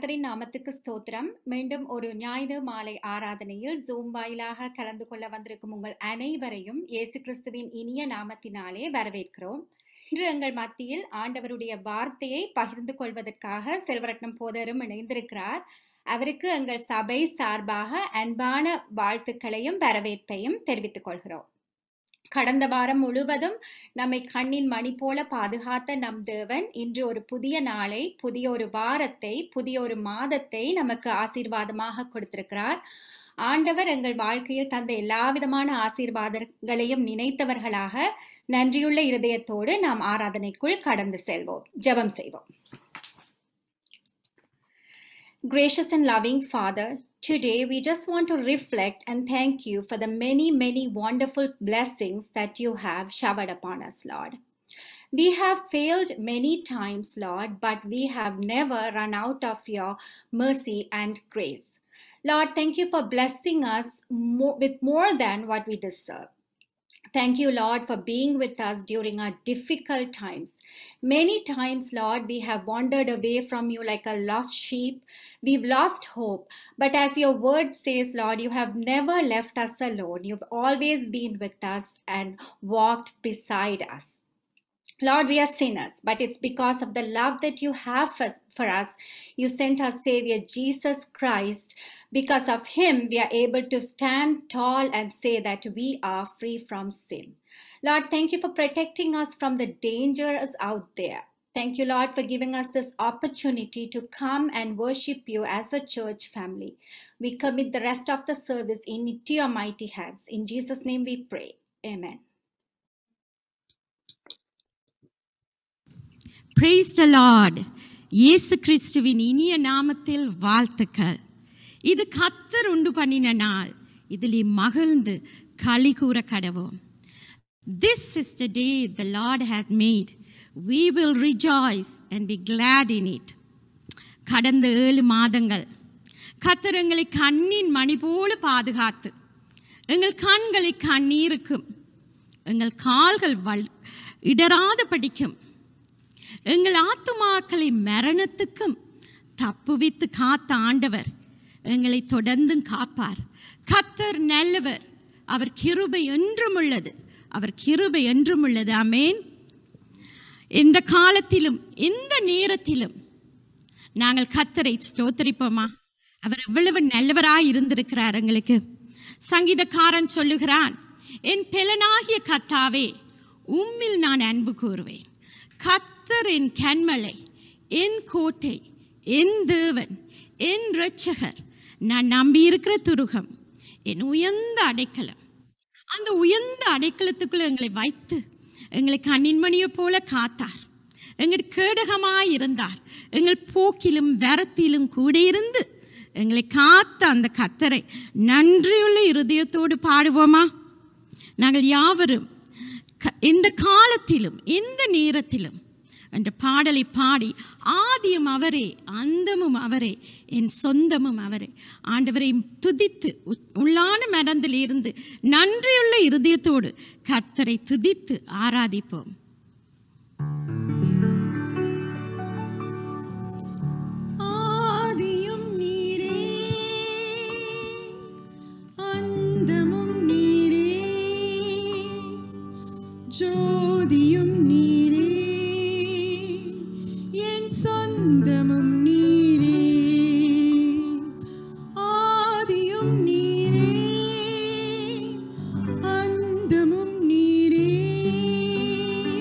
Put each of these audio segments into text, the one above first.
கர்த்தரின் நாமத்துக்கு ஸ்தோத்திரம் மீண்டும் ஒரு ஞாயிறு மாலை ஆராதனையில் ஜூம் வாயிலாக கலந்து கொள்ள வந்திருக்கும் உங்கள் அனைவரையும் இயேசு கிறிஸ்துவின் இனிய நாமத்தினாலே வரவேற்கிறோம் இன்று எங்கள் மத்தியில் ஆண்டவருடைய வார்த்தையை பகிர்ந்து கொள்வதற்காக செல்வரட்னம் போதரும் இணைந்திருக்கிறார் அவருக்கு எங்கள் சபை சார்பாக அன்பான வாழ்த்துக்களையும் வரவேற்பையும் தெரிவித்துக் கொள்கிறோம் கடந்த வாரம் முழுவதும் நம்மை கண்ணின் மணி போல பாதுகாத்த நம் தேவன் இன்று ஒரு புதிய நாளை புதிய ஒரு வாரத்தை புதிய ஒரு மாதத்தை நமக்கு ஆசீர்வாதமாக கொடுத்திருக்கிறார் ஆண்டவர் எங்கள் வாழ்க்கையில் தந்த எல்லா விதமான ஆசீர்வாதங்களையும் நினைத்தவர்களாக நன்றியுள்ள இருதயத்தோடு நாம் ஆராதனைக்குள் கடந்து செல்வோம் ஜெபம் செய்வோம் Gracious and loving Father, today we just want to reflect and thank you for the many, many wonderful blessings that you have showered upon us, Lord. We have failed many times, Lord, but we have never run out of your mercy and grace. Lord, thank you for blessing us mo- with more than what we deserve. Thank you, Lord, for being with us during our difficult times. Many times, Lord, we have wandered away from you like a lost sheep. We've lost hope. But as your word says, Lord, you have never left us alone. You've always been with us and walked beside us. Lord, we are sinners, but it's because of the love that you have for, for us. You sent our Savior, Jesus Christ. Because of Him, we are able to stand tall and say that we are free from sin. Lord, thank you for protecting us from the dangers out there. Thank you, Lord, for giving us this opportunity to come and worship you as a church family. We commit the rest of the service into your mighty hands. In Jesus' name we pray. Amen. Praise the lord இயேசு கிறிஸ்துவின் இனிய நாமத்தில் வாழ்த்துக்கள் இது கத்தர் உண்டு பண்ணின நாள் இதில் மகிழ்ந்து களி கூற கடவோம் this is the day the lord hath made we will rejoice and be glad in it கடந்த ஏழு மாதங்கள் கத்தர் எங்களை கண்ணின் மணி போல பாதுகாத்து எங்கள் கண்களை கண்ணீருக்கும் எங்கள் கால்கள் வல் இடராத படிக்கும் எங்கள் ஆத்துமாக்களை மரணத்துக்கும் தப்புவித்து காத்த ஆண்டவர் எங்களை தொடர்ந்தும் காப்பார் கத்தர் நல்லவர் அவர் கிருபை என்றும் உள்ளது அவர் கிருபை என்றும் உள்ளது அமேன் இந்த காலத்திலும் இந்த நேரத்திலும் நாங்கள் கத்தரை ஸ்தோத்தரிப்போமா அவர் எவ்வளவு நல்லவராய் இருந்திருக்கிறார் எங்களுக்கு சங்கீதக்காரன் சொல்லுகிறான் என் பெலனாகிய கத்தாவே உம்மில் நான் அன்பு கூறுவேன் கத்தர் என் கண்மலை என் கோட்டை என் தேவன் என் இரட்சகர் நான் நம்பியிருக்கிற துருகம் என் உயர்ந்த அடைக்கலம் அந்த உயர்ந்த அடைக்கலத்துக்குள்ள எங்களை வைத்து எங்களை கண்ணின்மணியை போல காத்தார் எங்கள் கேடகமாய் இருந்தார் எங்கள் போக்கிலும் வரத்திலும் கூட இருந்து எங்களை காத்த அந்த கத்தரை நன்றியுள்ள இருதயத்தோடு பாடுவோமா நாங்கள் யாவரும் க- இந்த காலத்திலும் இந்த நேரத்திலும் என்ற பாடலை பாடி ஆதியும் அவரே அந்தமும் அவரே என் சொந்தமும் அவரே ஆண்டவரை துதித்து உ- உள்ளான மனதில் இருந்து நன்றியுள்ள இருதயத்தோடு கத்தரை துதித்து ஆராதிப்போம் ஆதியும் நீரே அந்தமும் நீரே ஜோதியும் நீரே என் சொந்தமும் நீரே ஆதியும் நீரே அந்தமும் நீரே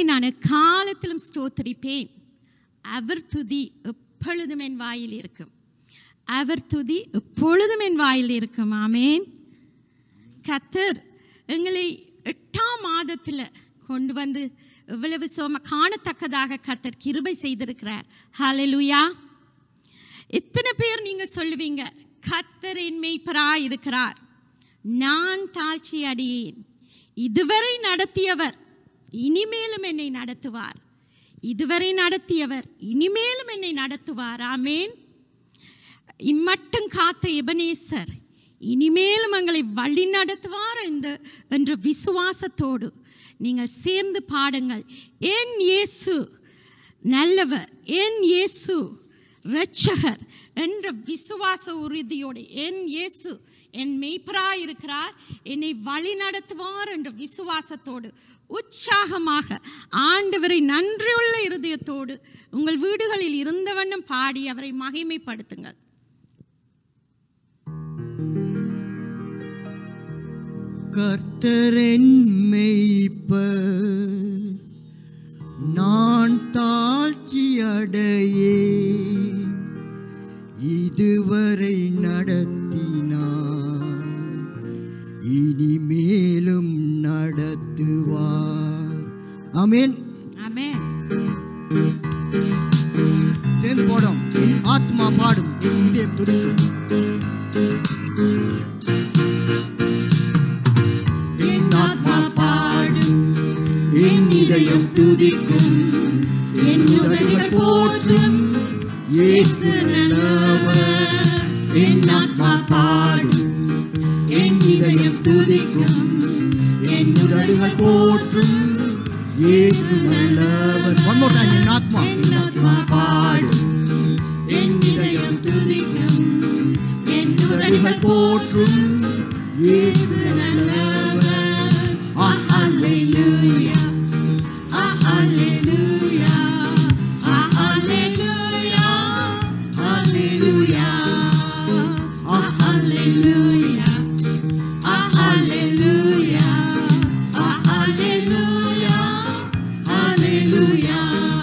நான் காலத்திலும் ஸ்தோத்தரிப்பேன் அவர் துதி எப்பொழுதும் என் வாயில் இருக்கும் அவர் துதி எப்பொழுதும் என் வாயில் இருக்கும் ஆமேன் கத்தர் எங்களை எட்டாம் மாதத்தில் கொண்டு வந்து இவ்வளவு சோம காணத்தக்கதாக கத்தர் கிருபை செய்திருக்கிறார் ஹalleluya எத்தனை பேர் நீங்க சொல்லுவீங்க கத்தர் என் மேய்ப்பராய் இருக்கிறார் நான் தாழ்ச்சி அடியேன் இதுவரை நடத்தியவர் இனிமேலும் என்னை நடத்துவார் இதுவரை நடத்தியவர் இனிமேலும் என்னை நடத்துவார் ஆமேன் இம்மட்டும் காத்த எபனேசர் இனிமேலும் எங்களை வழி நடத்துவார் இந்த என்ற விசுவாசத்தோடு நீங்கள் சேர்ந்து பாடுங்கள் என் இயேசு நல்லவர் என் இயேசு இரட்சகர் என்ற விசுவாச உறுதியோடு என் இயேசு என் மெய்ப்பராய் இருக்கிறார் என்னை வழி நடத்துவார் என்ற விசுவாசத்தோடு உற்சாகமாக ஆண்டவரை நன்றியுள்ள இருதயத்தோடு உங்கள் வீடுகளில் இருந்த வண்ணம் பாடி அவரை மகிமைப்படுத்துங்கள் கர்த்தரென் மெய்ப்பர் நான் தாழ்ச்சி அடையே இதுவரை நடத்தினார் இனிமேலும் நடத்துவார் ஆமென் ஆமென் சேர்ந்து போடும் என் ஆத்மா பாடும் என் இதயம் துடிக்கும் என் ஆத்மா பாடும் என் இதயம் துதிக்கும் என் உதடுகள் போற்றும் இயேசு நல்லவர் என் ஆத்மா பாடும் என் இதயம் துதிக்கும் என் உதடுகள் போற்றும் இயேசு நல்லவர் One more time, என் ஆத்மா என் ஆத்மா பாடும் என் இதயம் துதிக்கும் என் உதடுகள் போற்றும் இயேசு நல்லவர் ஆ ஹalleluya ஆ ஹalleluya ஆ ஹalleluya ஹalleluya ஆ ஹalleluya ஆ ஹalleluya ஆ ஹalleluya ஹalleluya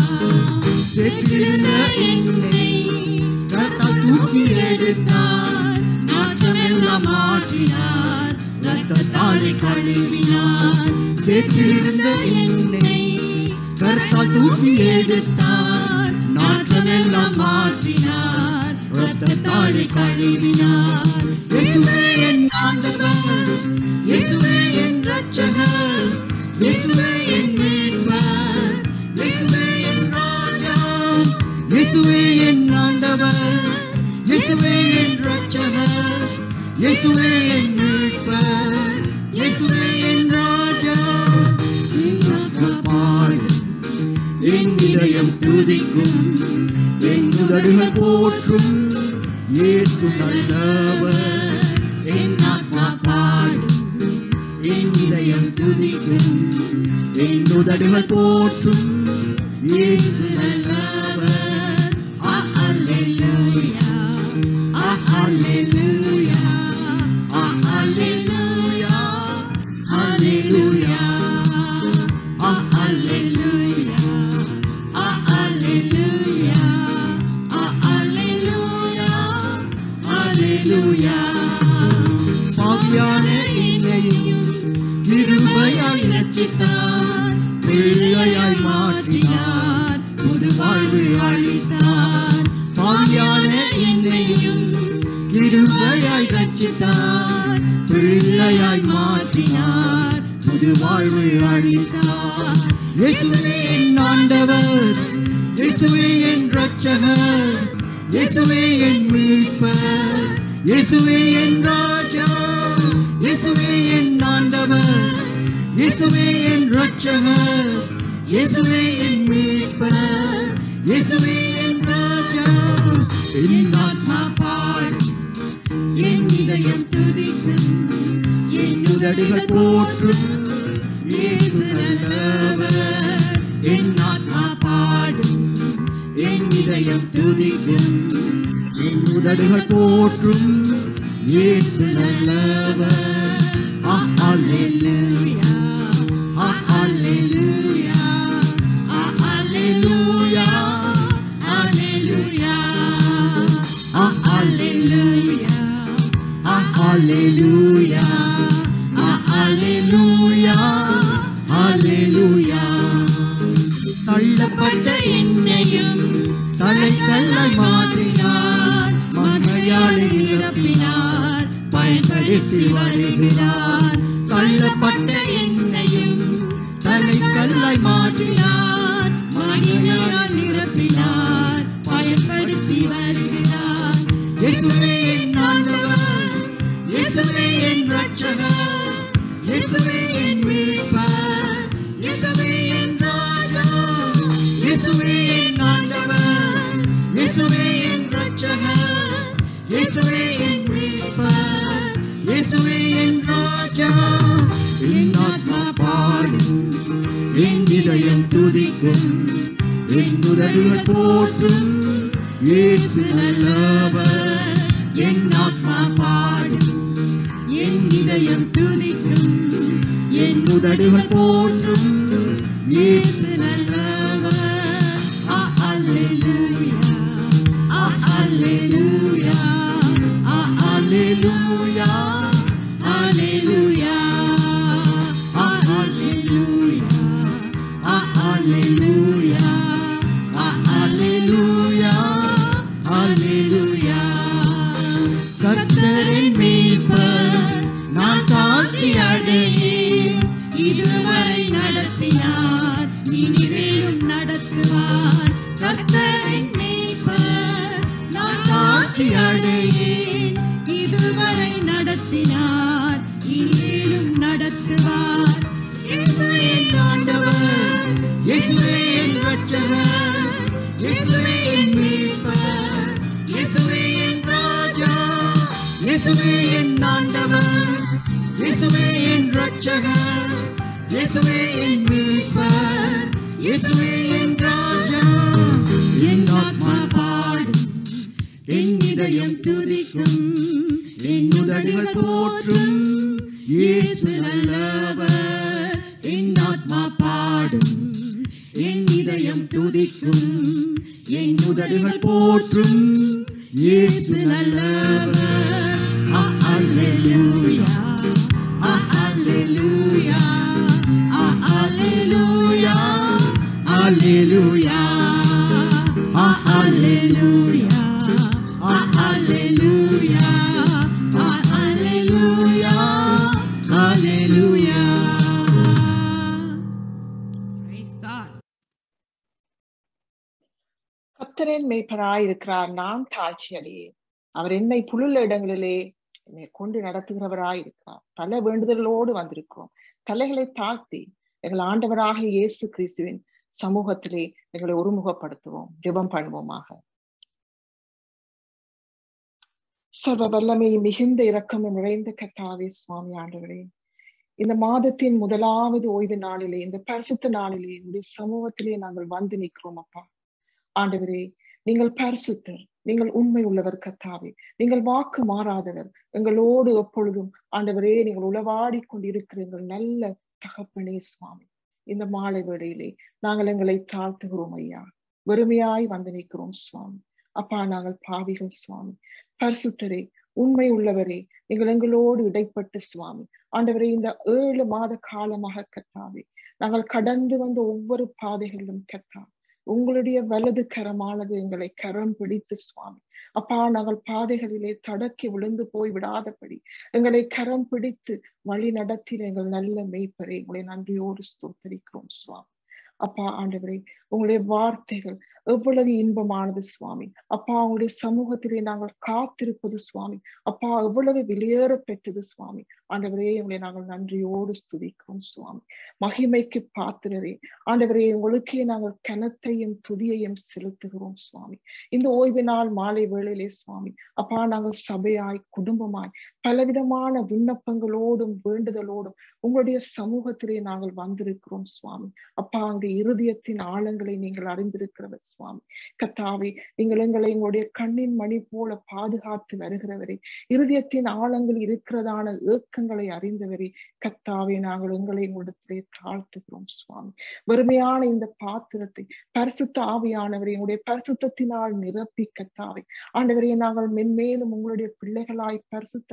செற்றிருந்த என்னை கர்த்தர் தூக்கி எடுத்தார் நாற்றமெல்லாம் மாற்றினார் ரத்தத்தாலே கழுவினார் சேற்றிலிருந்த என்னை கர்த்தால் தூக்கி எடுத்தார் நாற்றமெல்லாம் மாற்றினார் ரத்தத்தாலே கழுவினார் இயேசுவே என் ஆண்டவர் இயேசுவே என் இரட்சகர் இயேசுவே என் மீட்பர் இயேசுவே என் ராஜா இயேசுவே என் ஆண்டவர் இயேசுவே என் இரட்சகர் இயேசுவே என் மீட்பர் இயேசுவே என் ராஜா என் ஆத்மா பாடும் என் இதயம் துதிக்கும் என் உதடுகள் போற்றும் இயேசு நல்லவர் என் ஆத்மா பாடும் என் இதயம் துதிக்கும் என் உதடுகள் போற்றும் இயேசு நல்லவர் ஆ ஹalleluya ஆ ஹalleluya ஆ ஹalleluya ஹalleluya ஆ ஹalleluya ஆ ஹalleluya ஆ ஹalleluya ஹalleluya பாவியான என்னையும் கிருபையாய் ரட்சித்தார் பிள்ளையாய் மாற்றினார் புது வாழ்வு அளித்தார் பாவியான என்னையும் கிருபையாய் ரட்சித்தார் பிள்ளையாய் மாற்றினார் புது வாழ்வு அளித்தார் இயேசுவே என் ஆண்டவர் இயேசுவே என் இரட்சகர் இயேசுவே என் மீட்பர் இயேசுவே என் ராஜா இயேசுவே என் ஆண்டவர் இயேசுவே என் இரட்சகர் இயேசுவே என் மீட்பர் இயேசுவே என் ராஜா என் ஆத்மா பாடும் என் இதயம் துதிக்கும் என் உதடுகள் போற்றும் இயேசு நல்லவர் என் ஆத்மா பாடும் என் இதயம் துதிக்கும் என் உதடுகள் போற்றும் இயேசு நல்லவர் ஆ ஹalleluya ஆ ஹalleluya தலைக்கல்லாய் மாற்றினார் மகிமையாலே நிரப்பினார் பயன்படுத்தி வருகிறார் தள்ளப்பட்ட என்னையும் தலைக்கல்லாய் மாற்றினார் மகிமையால் நிரப்பினார் பயன்படுத்தி வருகிறார் இயேசுவே என் ஆண்டவர் இயேசுவே என் ரட்சகர் இயேசுவே என் மீட்பர் இயேசுவே என் ராஜா இயேசுவே என் ஆண்டவர் இயேசுவே என் ரட்சகர் இயேசுவே என் மீட்பர் இயேசுவே என் ராஜா என் ஆத்மா பாடும் என் இதயம் துதிக்கும் என் உதடுகள் போற்றும் இயேசு நல்லவர் என் ஆத்மா பாடும் என் இதயம் துதிக்கும் என் உதடுகள் போற்றும் இயேசு நல்லவர் ஆ அல்லேலூயா ஆ அல்லேலூயா ஆ அல்லேலூயா அல்லேலூயா ஆ அல்லேலூயா ஆ அல்லேலூயா ஆ அல்லேலூயா அல்லேலூயா கர்த்தரின் மீட்பர் நான் தாழ்ச்சி அடையேன் இதுவரை நடத்தினார் இனிமேலும் நடத்துவார் கர்த்தரின் மீட்பர் நான் தாழ்ச்சி அடையேன் இதுவரை நடத்தினார் இனிமேலும் நடத்துவார் இயேசு என் ஆண்டவர் இயேசுவே என் ரட்சகர் இயேசுவே என் மீட்பர் இயேசுவே என் ராஜா இயேசுவே என் ஆண்டவர் இயேசுவே என் ரட்சகர் இயேசுவே என் மீட்பர் இயேசுவே என் ராஜா என் ஆத்மா பாடும் என் இதயம் துதிக்கும் என் உதடுகள் போற்றும் இயேசு நல்லவர் என் ஆத்மா பாடும் என் இதயம் துதிக்கும் என் உதடுகள் போற்றும் இயேசு நல்லவர் ஆ அல்லேலூயா ஆ அல்லேலூயா ஆ அல்லேலூயா அல்லேலூயா ஆ அல்லேலூயா ஆ அல்லேலூயா ஆ அல்லேலூயா அல்லேலூயா Praise God. கத்தரின் மேய்ப்பராய் இருக்கிறார் நான் தாழ்ச்சி அடையேன் அவர் என்னை புல்லுள்ள இடங்களிலே என்னை கொண்டு நடத்துகிறவராய் இருக்கிறார் பல வேண்டுதலோடு வந்திருக்கிறோம் தலைகளை தாழ்த்தி எங்கள் ஆண்டவராக இயேசு கிறிஸ்துவின் சமூகத்திலே எங்களை ஒருமுகப்படுத்துவோம் ஜெபம் பண்ணுவோமாக சர்வ வல்லமை மிகுந்த இரக்கமும் நிறைந்த கத்தாவே சுவாமி ஆண்டவரே இந்த மாதத்தின் முதலாவது ஓய்வு நாளிலே இந்த பரிசுத்த நாளிலே உடைய சமூகத்திலே நாங்கள் வந்து நிற்கிறோம் அப்பா ஆண்டவரே நீங்கள் பரிசுத்தர் நீங்கள் உண்மை உள்ளவர் கத்தாவே நீங்கள் வாக்கு மாறாதவர் எங்களோடு எப்பொழுதும் ஆண்டவரே நீங்கள் உளவாடி கொண்டிருக்கிற எங்கள் நல்ல தகப்பனே சுவாமி இந்த மாலை வேளையிலே நாங்கள் எங்களை தாழ்த்துகிறோம் ஐயா வெறுமையாய் வந்து நிற்கிறோம் சுவாமி அப்பா நாங்கள் பாவிகள் சுவாமி பரிசுத்தரே உண்மை உள்ளவரே நீங்கள் எங்களோடு இடைப்பட்டு சுவாமி ஆண்டவரே இந்த ஏழு மாத காலமாக கத்தாவே நாங்கள் கடந்து வந்த ஒவ்வொரு பாதைகளிலும் கத்தா உங்களுடைய வலது கரமானது எங்களை கரம் பிடித்து சுவாமி அப்பா நாங்கள் பாதைகளிலே தடக்கி விழுந்து போய் விடாதபடி எங்களை கரம் பிடித்து வழி நடத்தின எங்கள் நல்ல மெய்ப்பரை உங்களை நன்றியோடு ஸ்தோத்தரிக்கிறோம் சுவாமி அப்பா ஆண்டவரே உங்களுடைய வார்த்தைகள் எவ்வளவு இன்பமானது சுவாமி அப்பா உங்களுடைய சமூகத்திலே நாங்கள் காத்திருப்பது சுவாமி அப்பா எவ்வளவு வெளியேற பெற்றது சுவாமி ஆண்டவரே உங்களை நாங்கள் நன்றியோடு ஸ்துதிக்கிறோம் சுவாமி மகிமைக்கு பாத்திரரே ஆண்டவரே உங்களுக்கே நாங்கள் கனத்தையும் துதியையும் செலுத்துகிறோம் சுவாமி இந்த ஓய்வு நாள் மாலை வேளையிலே சுவாமி அப்பா நாங்கள் சபையாய் குடும்பமாய் பலவிதமான விண்ணப்பங்களோடும் வேண்டுதலோடும் உங்களுடைய சமூகத்திலே நாங்கள் வந்திருக்கிறோம் சுவாமி அப்பா அங்கே இருதயத்தின் ஆழங்களை நீங்கள் அறிந்திருக்கிறவர் சுவாமி கத்தாவே நீங்கள் எங்களை எங்களுடைய கண்ணின் மணி போல பாதுகாத்து வருகிறவரே இருதயத்தின் ஆழங்கள் இருக்கிறதான ஏக்கங்களை அறிந்தவரே கத்தாவே நாங்கள் எங்களை உங்களிடத்திலே தாழ்த்துகிறோம் சுவாமி வறுமையான இந்த பாத்திரத்தை பரிசுத்த ஆவியானவரை உங்களுடைய பரிசுத்தத்தினால் நிரப்பி கத்தாவே ஆண்டவரே நாங்கள் மென்மேலும் உங்களுடைய பிள்ளைகளாய் பரிசுத்தப்பட்டு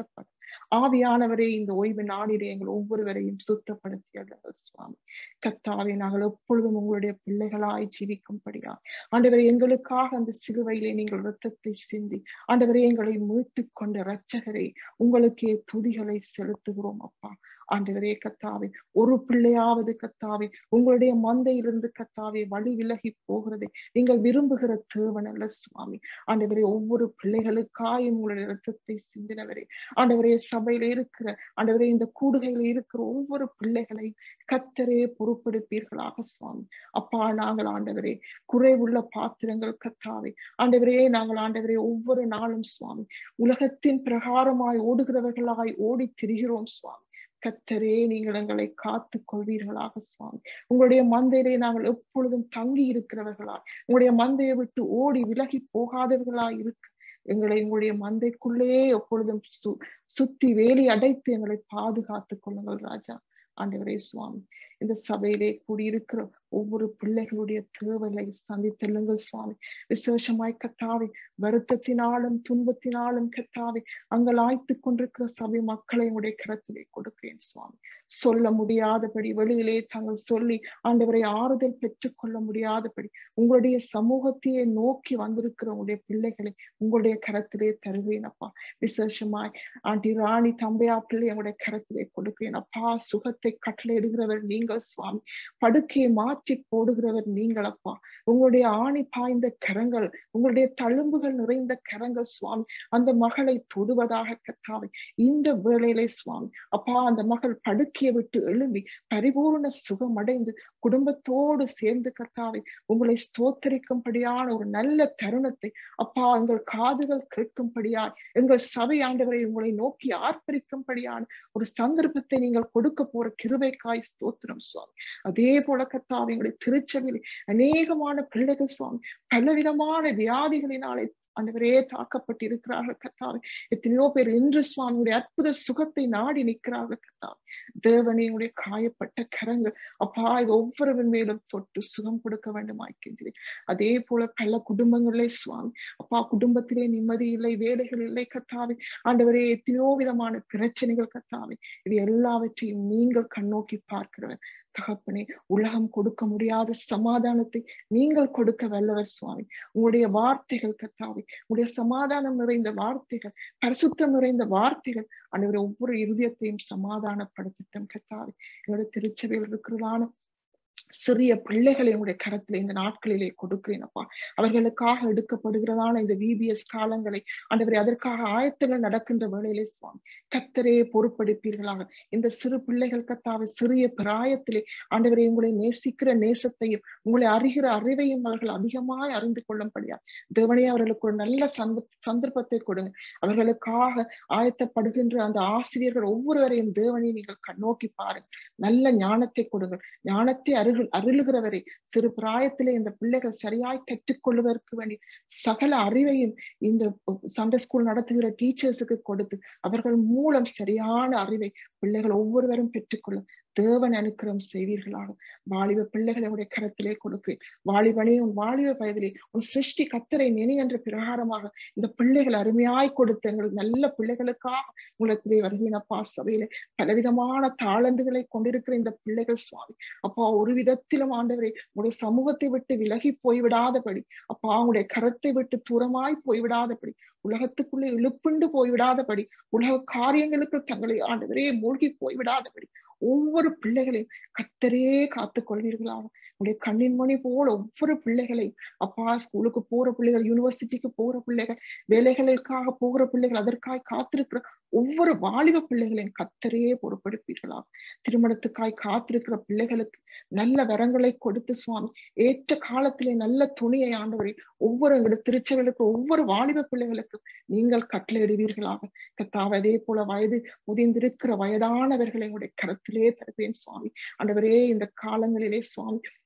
ஆவியானவரே இந்த ஓய்வு நாளிலே எங்கள் ஒவ்வொருவரையும் சுத்தப்படுத்தியது சுவாமி கத்தாவே நாங்கள் எப்பொழுதும் உங்களுடைய பிள்ளைகளாய் ஜீவிக்கும்படியா ஆண்டவரை எங்களுக்காக அந்த சிலுவையிலே நீங்கள் இரத்தத்தை சிந்தி ஆண்டவரே எங்களை மீட்டு கொண்ட இரட்சகரை உங்களுக்கே துதிகளை செலுத்துகிறோம் அப்பா ஆண்டவரே கத்தாவே ஒரு பிள்ளையாவது கத்தாவே உங்களுடைய மந்தையிலிருந்து கத்தாவே வழி விலகி போகிறதை நீங்கள் விரும்புகிற தேவன் அல்ல சுவாமி ஆண்டவரே ஒவ்வொரு பிள்ளைகளுக்காயும் உங்களுடைய ரத்தத்தை சிந்தினவரே ஆண்டவரே சபையில இருக்கிற ஆண்டவரே இந்த கூடுகையில இருக்கிற ஒவ்வொரு பிள்ளைகளையும் கத்தரே பொறுப்பெடுப்பீர்களாக சுவாமி அப்பா நாங்கள் ஆண்டவரே குறைவுள்ள பாத்திரங்கள் கத்தாவே ஆண்டவரே நாங்கள் ஆண்டவரே ஒவ்வொரு நாளும் சுவாமி உலகத்தின் பிரகாரமாய் ஓடுகிறவர்களாய் ஓடி திரிகிறோம் சுவாமி கத்தரே நீங்கள் எங்களை காத்துக் கொள்வீர்களாக சுவாமி உங்களுடைய மந்தையிலே நாங்கள் எப்பொழுதும் தங்கி இருக்கிறவர்களாய் உங்களுடைய மந்தையை விட்டு ஓடி விலகி போகாதவர்களாய் இருக்க எங்களை உங்களுடைய மந்தைக்குள்ளே எப்பொழுதும் சு சுத்தி வேலி அடைத்து எங்களை பாதுகாத்துக் கொள்ளுங்கள் ராஜா ஆண்டவரே சுவாமி இந்த சபையிலே கூடியிருக்கிற ஒவ்வொரு பிள்ளைகளுடைய தேவைகளை சந்தித்தெல்லுங்கள் சுவாமி விசேஷமாய் கத்தாவே வருத்தத்தினாலும் துன்பத்தினாலும் கத்தாவே அங்கலாய்த்து கொண்டிருக்கிற சபை மக்களை உடைய கரத்திலே கொடுக்கிறேன் சுவாமி சொல்ல முடியாதபடி வெளியிலே தாங்கள் சொல்லி ஆண்டவரை ஆறுதல் பெற்றுக் கொள்ள முடியாதபடி உங்களுடைய சமூகத்தையே நோக்கி வந்திருக்கிற உங்களுடைய பிள்ளைகளை உங்களுடைய கரத்திலே தருவேன் அப்பா விசேஷமாய் ஆண்டி ராணி தம்பையா பிள்ளை உங்களுடைய கரத்திலே கொடுக்கிறேன் அப்பா சுகத்தை கட்டளையிடுகிறவர் நீங்கள் சுவாமி படுக்கையை மாற்றி போடுகிறவர் நீங்கள் அப்பா உங்களுடைய ஆணி பாய்ந்த கரங்கள் உங்களுடைய தழும்புகள் நிறைந்த கரங்கள் சுவாமி அந்த மகளை தொடுவதாக கத்தாவை இந்த வேளையிலே சுவாமி அப்பா அந்த மகள் படுக்கையை விட்டு எழும்பி பரிபூர்ண சுகம் அடைந்து குடும்பத்தோடு சேர்ந்து கத்தாவை உங்களை ஸ்தோத்தரிக்கும்படியான ஒரு நல்ல தருணத்தை அப்பா எங்கள் காதுகள் கேட்கும்படியாய் எங்கள் சபை ஆண்டவரை உங்களை நோக்கி ஆர்ப்பரிக்கும்படியான ஒரு சந்தர்ப்பத்தை நீங்கள் கொடுக்க போற கிருபைக்காய் ஸ்தோத்திரம் சுவாமி அதே போல கத்தாவை எங்களுடைய திருச்சபையில் அநேகமான பிள்ளைகள் சுவாமி பலவிதமான வியாதிகளினாலே ஆண்டவரே தாக்கப்பட்டு இருக்கிறார்கள் கத்தாவை எத்தனையோ பேர் இன்று சுவாமியுடைய அற்புத சுகத்தை நாடி நிற்கிறார்கள் கத்தாவை தேவனே உடைய காயப்பட்ட கரங்கள் அப்பா இது ஒவ்வொருவன் மேலும் தொட்டு சுகம் கொடுக்க வேண்டும் ஆய்க்கின்றேன் அதே போல பல குடும்பங்களே சுவாமி அப்பா குடும்பத்திலே நிம்மதி இல்லை வேலைகள் இல்லை கத்தாவை ஆண்டவரே எத்தனையோ விதமான பிரச்சனைகள் கத்தாவை இது எல்லாவற்றையும் நீங்கள் கண்ணோக்கி பார்க்கிறவர் தகப்பனே உலகம் கொடுக்க முடியாத சமாதானத்தை நீங்கள் கொடுக்க வல்லவர் சுவாமி உங்களுடைய வார்த்தைகள் கத்தாவை உங்களுடைய சமாதானம் நிறைந்த வார்த்தைகள் பரிசுத்தம் நிறைந்த வார்த்தைகள் அனைவரும் ஒவ்வொரு இருதயத்தையும் சமாதானப்படுத்தட்டும் கத்தாவை எங்களுடைய திருச்சபையில் இருக்கிறதான சிறிய பிள்ளைகளை உங்களுடைய கரத்துல இந்த நாட்களிலே கொடுக்கிறேன் அப்பா அவர்களுக்காக எடுக்கப்படுகிறதான இந்த விபிஎஸ் காலங்களை ஆண்டவரே அதற்காக ஆயத்தங்கள் நடக்கின்ற வேளையிலே சுவாமி கத்தரே பொறுப்படுப்பீர்களாக இந்த சிறு பிள்ளைகள் கத்தாவை சிறிய பிராயத்திலே ஆண்டவரை உங்களை நேசிக்கிற நேசத்தையும் உங்களை அறிகிற அறிவையும் அவர்கள் அதிகமாய் அறிந்து கொள்ளும்படியா தேவனே அவர்களுக்கு ஒரு நல்ல சந்த சந்தர்ப்பத்தை கொடுங்க அவர்களுக்காக ஆயத்தப்படுகின்ற அந்த ஆசிரியர்கள் ஒவ்வொருவரையும் தேவனை நீங்கள் கண்ணோக்கி பாருங்க நல்ல ஞானத்தை கொடுங்க ஞானத்தை அருள் அருளுகிறவரை சிறு பிராயத்திலே இந்த பிள்ளைகள் சரியாய் கற்றுக்கொள்வதற்கு வேண்டி சகல அறிவையும் இந்த சண்டே ஸ்கூல் நடத்துகிற டீச்சர்ஸுக்கு கொடுத்து அவர்கள் மூலம் சரியான அறிவை பிள்ளைகள் ஒவ்வொருவரும் பெற்றுக்கொள்ளும் தேவன் அனுக்கிரம் செய்வீர்களாக வாலிப பிள்ளைகளை உடைய கரத்திலே கொடுக்கிறேன் வாலிபனே உன் வாலிப வயதிலே உன் சிருஷ்டி கத்தரை நினை என்ற பிரகாரமாக இந்த பிள்ளைகள் அருமையாய் கொடுத்த எங்களுக்கு நல்ல பிள்ளைகளுக்காக உலகத்திலே வருகிறப்பா சபையில பலவிதமான தாளந்துகளை கொண்டிருக்கிற இந்த பிள்ளைகள் சுவாமி அப்பா ஒரு விதத்திலும் ஆண்டவரை உங்களுடைய சமூகத்தை விட்டு விலகி போய்விடாதபடி அப்பா உங்களுடைய கரத்தை விட்டு தூரமாய் போய்விடாதபடி உலகத்துக்குள்ளே இழுப்புண்டு போய்விடாதபடி உலக காரியங்களுக்கு தங்களை ஆண்டவரே மூழ்கி போய்விடாதபடி ஒவ்வொரு பிள்ளைகளையும் கத்தரே காத்துக் கொள்வீர்களாக உடைய கண்ணின் மணி போல ஒவ்வொரு பிள்ளைகளையும் அப்பா ஸ்கூலுக்கு போற பிள்ளைகள் யூனிவர்சிட்டிக்கு போற பிள்ளைகள் வேலைகளுக்காக போகிற பிள்ளைகள் அதற்காக காத்திருக்கிற ஒவ்வொரு வாலிப பிள்ளைகளையும் கத்தரே பொறுப்படுப்பீர்களாக திருமணத்துக்காய் காத்திருக்கிற பிள்ளைகளுக்கு நல்ல வரங்களை கொடுத்து சுவாமி ஏற்ற காலத்திலே நல்ல துணியை ஆண்டவரை ஒவ்வொரு எங்களுடைய திருச்சகளுக்கு ஒவ்வொரு வாலிப பிள்ளைகளுக்கும் நீங்கள் கட்டளையிடுவீர்களாக கத்தாவ அதே போல வயது முதிர்ந்திருக்கிற வயதானவர்களை உங்களுடைய கரத்திலே தருவேன் சுவாமி ஆண்டவரே இந்த காலங்களிலே சுவாமி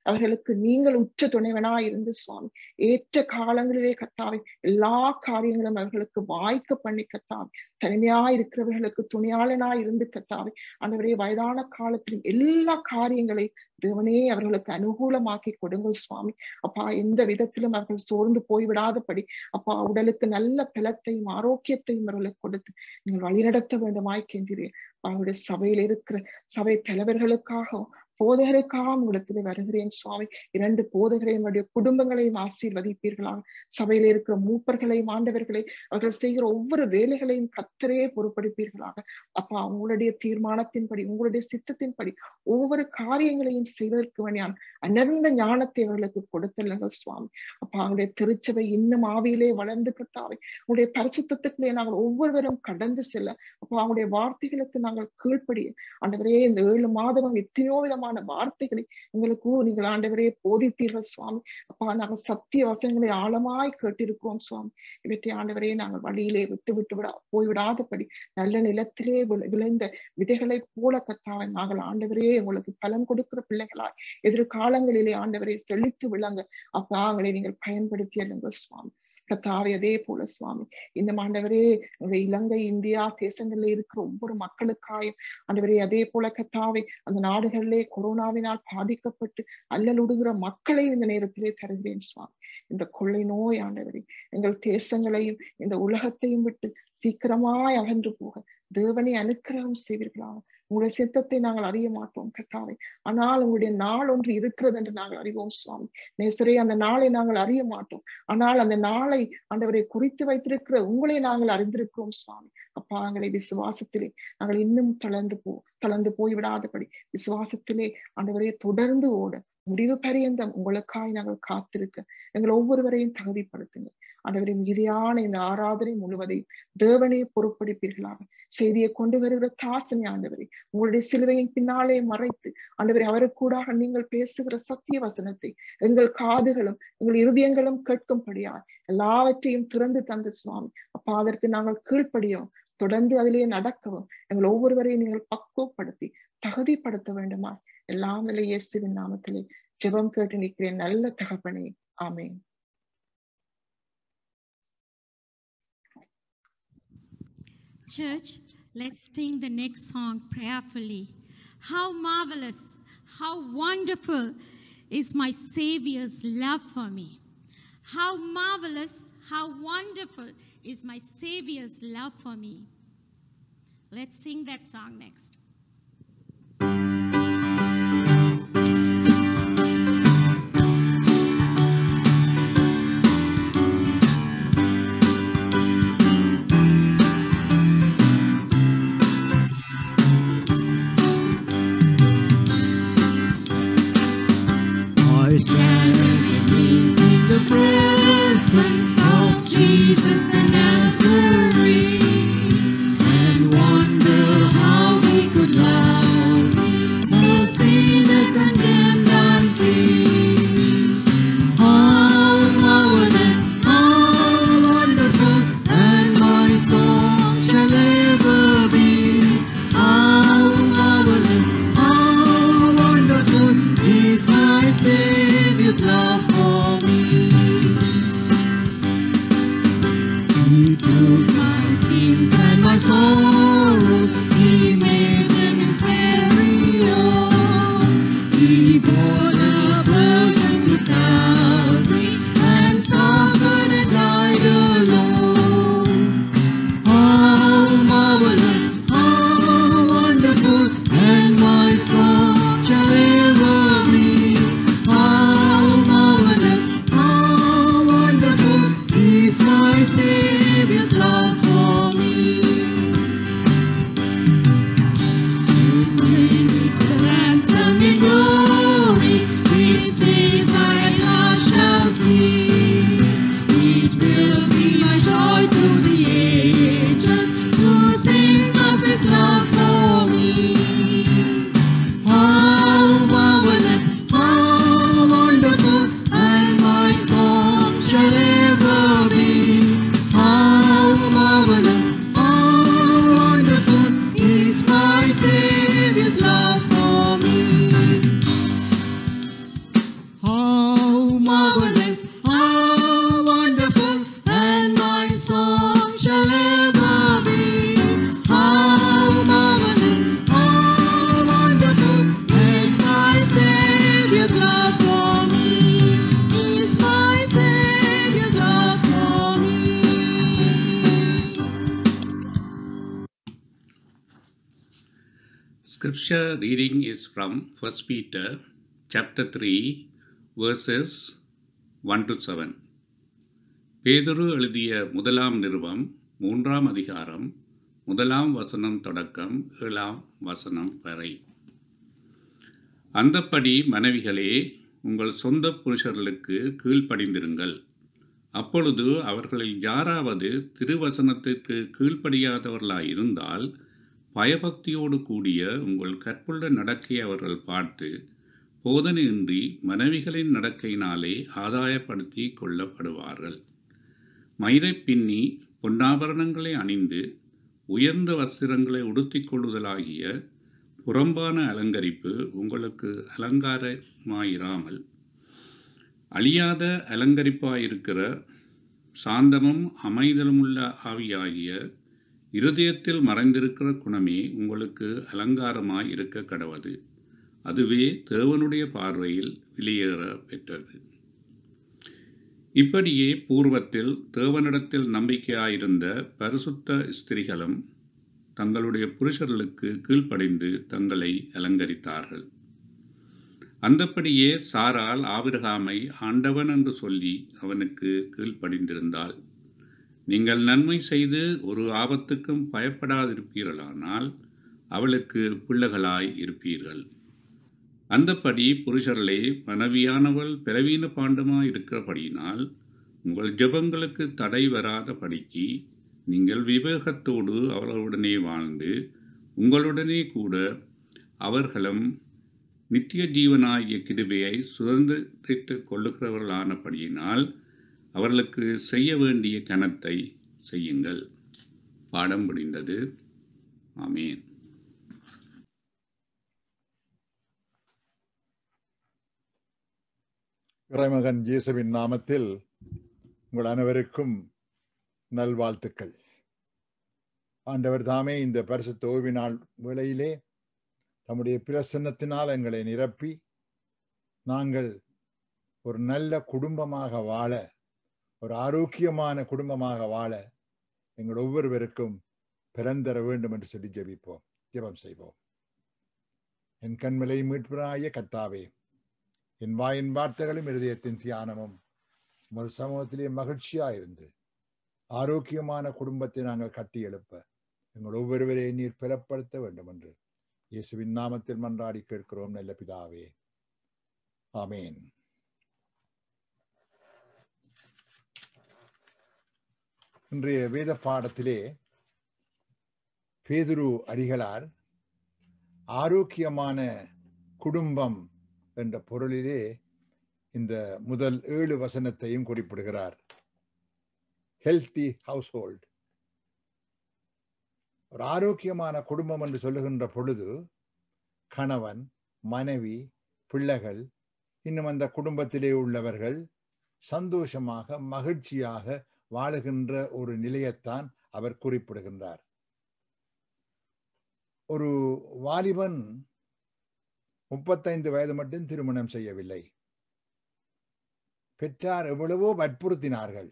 அவர்களுக்கு நீங்கள் உற்ற துணைவனாய் இருந்து சுவாமி ஏற்ற காலங்களிலே கத்தாவை எல்லா காரியங்களும் அவர்களுக்கு வாய்க்க பண்ணி கத்தாவை தனிமையாய் இருக்கிறவர்களுக்கு துணையாளனாய் இருந்து கத்தாவை ஆண்டவரே வயதான காலத்திலும் எல்லா காரியங்களை தேவனே அவர்களுக்கு அனுகூலமாக்கி கொடுங்கள் சுவாமி அப்பா எந்த விதத்திலும் அவர்கள் சோர்ந்து போய்விடாதபடி அப்பா உடலுக்கு நல்ல பலத்தையும் ஆரோக்கியத்தையும் அவர்களுக்கு கொடுத்து நீங்கள் வழிநடத்த வேண்டுமாய் கெஞ்சிறேன் அவருடைய சபையில் இருக்கிற சபை தலைவர்களுக்காகவும் போதகருக்காக உங்களிடத்தில் வருகிறேன் சுவாமி இரண்டு போதகரை என்னுடைய குடும்பங்களையும் ஆசீர்வதிப்பீர்களாக சபையில இருக்கிற மூப்பர்களையும் ஆண்டவர்களை அவர்கள் செய்கிற ஒவ்வொரு வேலைகளையும் கத்தரே பொறுப்படுப்பீர்களாக அப்பா உங்களுடைய தீர்மானத்தின்படி உங்களுடைய சித்தத்தின்படி ஒவ்வொரு காரியங்களையும் செய்வதற்கு வேண்டியான அனர்ந்த ஞானத்தை அவர்களுக்கு கொடுத்தல்லுங்கள் சுவாமி அப்பா அவங்களுடைய திருச்சபை இன்னும் ஆவியிலே வளர்ந்து கத்தாவை உங்களுடைய பரிசுத்தத்துக்குள்ளே நாங்கள் ஒவ்வொருவரும் கடந்து செல்ல அப்பா அவங்களுடைய வார்த்தைகளுக்கு நாங்கள் கீழ்ப்படிய ஆண்டவரே இந்த ஏழு மாதமும் எத்தனையோ விதமான வார்த்தைகளை எங்களுக்கு நீங்கள் ஆண்டவரே போதித்தீர்கள் சுவாமி அப்பா நாங்கள் சத்திய வசனங்களை ஆழமாய் கேட்டிருக்கிறோம் சுவாமி இவற்றை ஆண்டவரே நாங்கள் வழியிலே விட்டு விட்டு விடா போய்விடாதபடி நல்ல நிலத்திலே விளை- விளைந்த விதைகளை போல கத்தாவை நாங்கள் ஆண்டவரே உங்களுக்கு பலன் கொடுக்கிற பிள்ளைகளாய் எதிர்காலங்களிலே ஆண்டவரே செழித்து விளங்க அப்பா அவங்களை நீங்கள் பயன்படுத்தி அல்லங்க சுவாமி கத்தாவை அதே போல சுவாமி இந்த ஆண்டவரே உங்க இலங்கை இந்தியா தேசங்கள்ல இருக்கிற ஒவ்வொரு மக்களுக்காயும் ஆண்டவரே அதே போல கத்தாவை அந்த நாடுகளிலே கொரோனாவினால் பாதிக்கப்பட்டு அல்லலுடுகிற மக்களை இந்த நேரத்திலே தருகிறேன் சுவாமி இந்த கொள்ளை நோய் ஆண்டவரே எங்கள் தேசங்களையும் இந்த உலகத்தையும் விட்டு சீக்கிரமாய் அகன்று போக தேவனை அனுக்கிரகம் செய்வீர்களாக உங்களுடைய சித்தத்தை நாங்கள் அறிய மாட்டோம் கத்தாவை ஆனால் உங்களுடைய நாள் ஒன்று இருக்கிறது என்று நாங்கள் அறிவோம் சுவாமி நேசரே அந்த நாளை நாங்கள் அறிய மாட்டோம் ஆனால் அந்த நாளை ஆண்டவரை குறித்து வைத்திருக்கிற உங்களை நாங்கள் அறிந்திருக்கிறோம் சுவாமி அப்பா எங்களை விசுவாசத்திலே நாங்கள் இன்னும் தளர்ந்து போ தளர்ந்து போய்விடாதபடி விசுவாசத்திலே ஆண்டவரே தொடர்ந்து ஓட முடிவு பரியந்தம் உங்களுக்காய் நாங்கள் காத்திருக்க எங்கள் ஒவ்வொருவரையும் தகுதிப்படுத்துங்க ஆண்டவரை மீதியான இந்த ஆராதனை முழுவதையும் தேவனே பொறுப்படுப்பீர்களாக செய்தியை கொண்டு வருகிற தாசனை ஆண்டவரை உங்களுடைய சிலுவையின் பின்னாலே மறைத்து ஆண்டவரை அவருக்கூடாக நீங்கள் பேசுகிற சத்திய வசனத்தை எங்கள் காதுகளும் எங்கள் இருதயங்களும் கேட்கும்படியா எல்லாவற்றையும் திறந்து தந்த சுவாமி அப்பா அதற்கு நாங்கள் கீழ்ப்படியோம் தொடர்ந்து அதிலே நடக்கவும் எங்கள் ஒவ்வொருவரையும் நீங்கள் பக்குவப்படுத்தி தகுதிப்படுத்த வேண்டுமா எல்லாம் இல்லை இயேசுவின் நாமத்திலே ஜெபம் கேட்டு நிற்கிறேன் நல்ல தகப்பனே ஆமென் Church, let's sing the next song prayerfully. How marvelous, how wonderful is my Savior's love for me. How marvelous, how wonderful is my Savior's love for me. Let's sing that song next. I stand in the presence of Jesus the Nazarene and wonder how he could love the sinner condemned and free. How marvelous, how wonderful, and my song shall ever be. How marvelous, how wonderful is my Savior's love for me. He took my Scripture reading is from 1 Peter chapter 3 verses 1 to 7. பேதுரு எழுதிய முதலாம் நிருபம் மூன்றாம் அதிகாரம் முதலாம் வசனம் தொடக்கம் ஏழாம் வசனம் வரை அந்தப்படி மனைவிகளே உங்கள் சொந்த புருஷர்களுக்கு கீழ்ப்படிந்திருங்கள் அப்பொழுது அவர்களில் யாராவது திருவசனத்திற்கு கீழ்ப்படியாதவர்களாயிருந்தால் பயபக்தியோடு கூடிய உங்கள் கற்புள்ள நடக்கையை அவர்கள் பார்த்து போதனையின்றி மனைவிகளின் நடக்கையினாலே ஆதாயப்படுத்தி கொள்ளப்படுவார்கள் மயிரை பின்னி பொன்னாபரணங்களை அணிந்து உயர்ந்த வஸ்திரங்களை உடுத்திக் கொள்ளுதலாகிய புறம்பான அலங்கரிப்பு உங்களுக்கு அலங்காரமாயிராமல் அழியாத அலங்கரிப்பாயிருக்கிற சாந்தமும் அமைதலுமுள்ள ஆவியாகிய இருதயத்தில் மறைந்திருக்கிற குணமே உங்களுக்கு அலங்காரமாய் இருக்க கடவது அதுவே தேவனுடைய பார்வையில் வெளியேற பெற்றது இப்படியே பூர்வத்தில் தேவனிடத்தில் நம்பிக்கையாயிருந்த பரிசுத்த ஸ்திரிகளும் தங்களுடைய புருஷர்களுக்கு கீழ்ப்படிந்து தங்களை அலங்கரித்தார்கள் அந்தப்படியே சாரால் ஆபிரகாமை ஆண்டவன் என்று சொல்லி அவனுக்கு கீழ்ப்படிந்திருந்தாள் நீங்கள் நன்மை செய்து ஒரு ஆபத்துக்கும் பயப்படாதிருப்பீர்களானால் அவளுக்கு பிள்ளைகளாய் இருப்பீர்கள் அந்தப்படி புருஷர்களே மனைவியானவள் பிறவீன பாண்டமாய் இருக்கிறபடியினால் உங்கள் ஜெபங்களுக்கு தடை வராத படிக்கு நீங்கள் விவேகத்தோடு அவர்களுடனே வாழ்ந்து உங்களுடனே கூட அவர்களும் நித்திய ஜீவனாகிய கிருபையை சுதந்திரித்துக் கொள்ளுகிறவர்களானபடியினால் அவர்களுக்கு செய்ய வேண்டிய கணத்தை செய்யுங்கள் பாடம் முடிந்தது ஆமேன் இறைமகன் இயேசுவின் நாமத்தில் உங்கள் அனைவருக்கும் நல்வாழ்த்துக்கள் ஆண்டவர் தாமே இந்த பரிசுத்த ஓய்வு நாள் வேளையிலே தம்முடைய பிரசன்னத்தினால் எங்களை நிரப்பி நாங்கள் ஒரு நல்ல குடும்பமாக வாழ ஒரு ஆரோக்கியமான குடும்பமாக வாழ எங்கள் ஒவ்வொருவருக்கும் பிறந்தர வேண்டும் என்று சொல்லி ஜெபிப்போம் ஜெபம் செய்வோம் என் கண்மலை மீட்பராய கத்தாவே என் வாயின் வார்த்தைகளும் இருதயத்தின் தியானமும் உமது சமூகத்திலே மகிழ்ச்சியா இருந்து ஆரோக்கியமான குடும்பத்தை நாங்கள் கட்டி எழுப்ப எங்கள் ஒவ்வொருவரையும் நீர் பிறப்படுத்த வேண்டும் என்று இயேசுவின் நாமத்தில் மன்றாடி கேட்கிறோம் நல்ல பிதாவே ஆமேன் இன்றைய வேத பாடத்திலே பேதுரு அடிகளார் ஆரோக்கியமான குடும்பம் என்ற பொருளிலே இந்த முதல் ஏழு வசனத்தையும் குறிப்பிடுகிறார் ஹெல்த்தி ஹவுஸ் ஹோல்ட் ஒரு ஆரோக்கியமான குடும்பம் என்று சொல்லுகின்ற பொழுது கணவன் மனைவி பிள்ளைகள் இன்னும் அந்த குடும்பத்திலே உள்ளவர்கள் சந்தோஷமாக மகிழ்ச்சியாக வாழுகின்ற ஒரு நிலையத்தான் அவர் குறிப்பிடுகின்றார் ஒரு வாலிபன் முப்பத்தைந்து வயது மட்டும் திருமணம் செய்யவில்லை பெற்றார் எவ்வளவோ வற்புறுத்தினார்கள்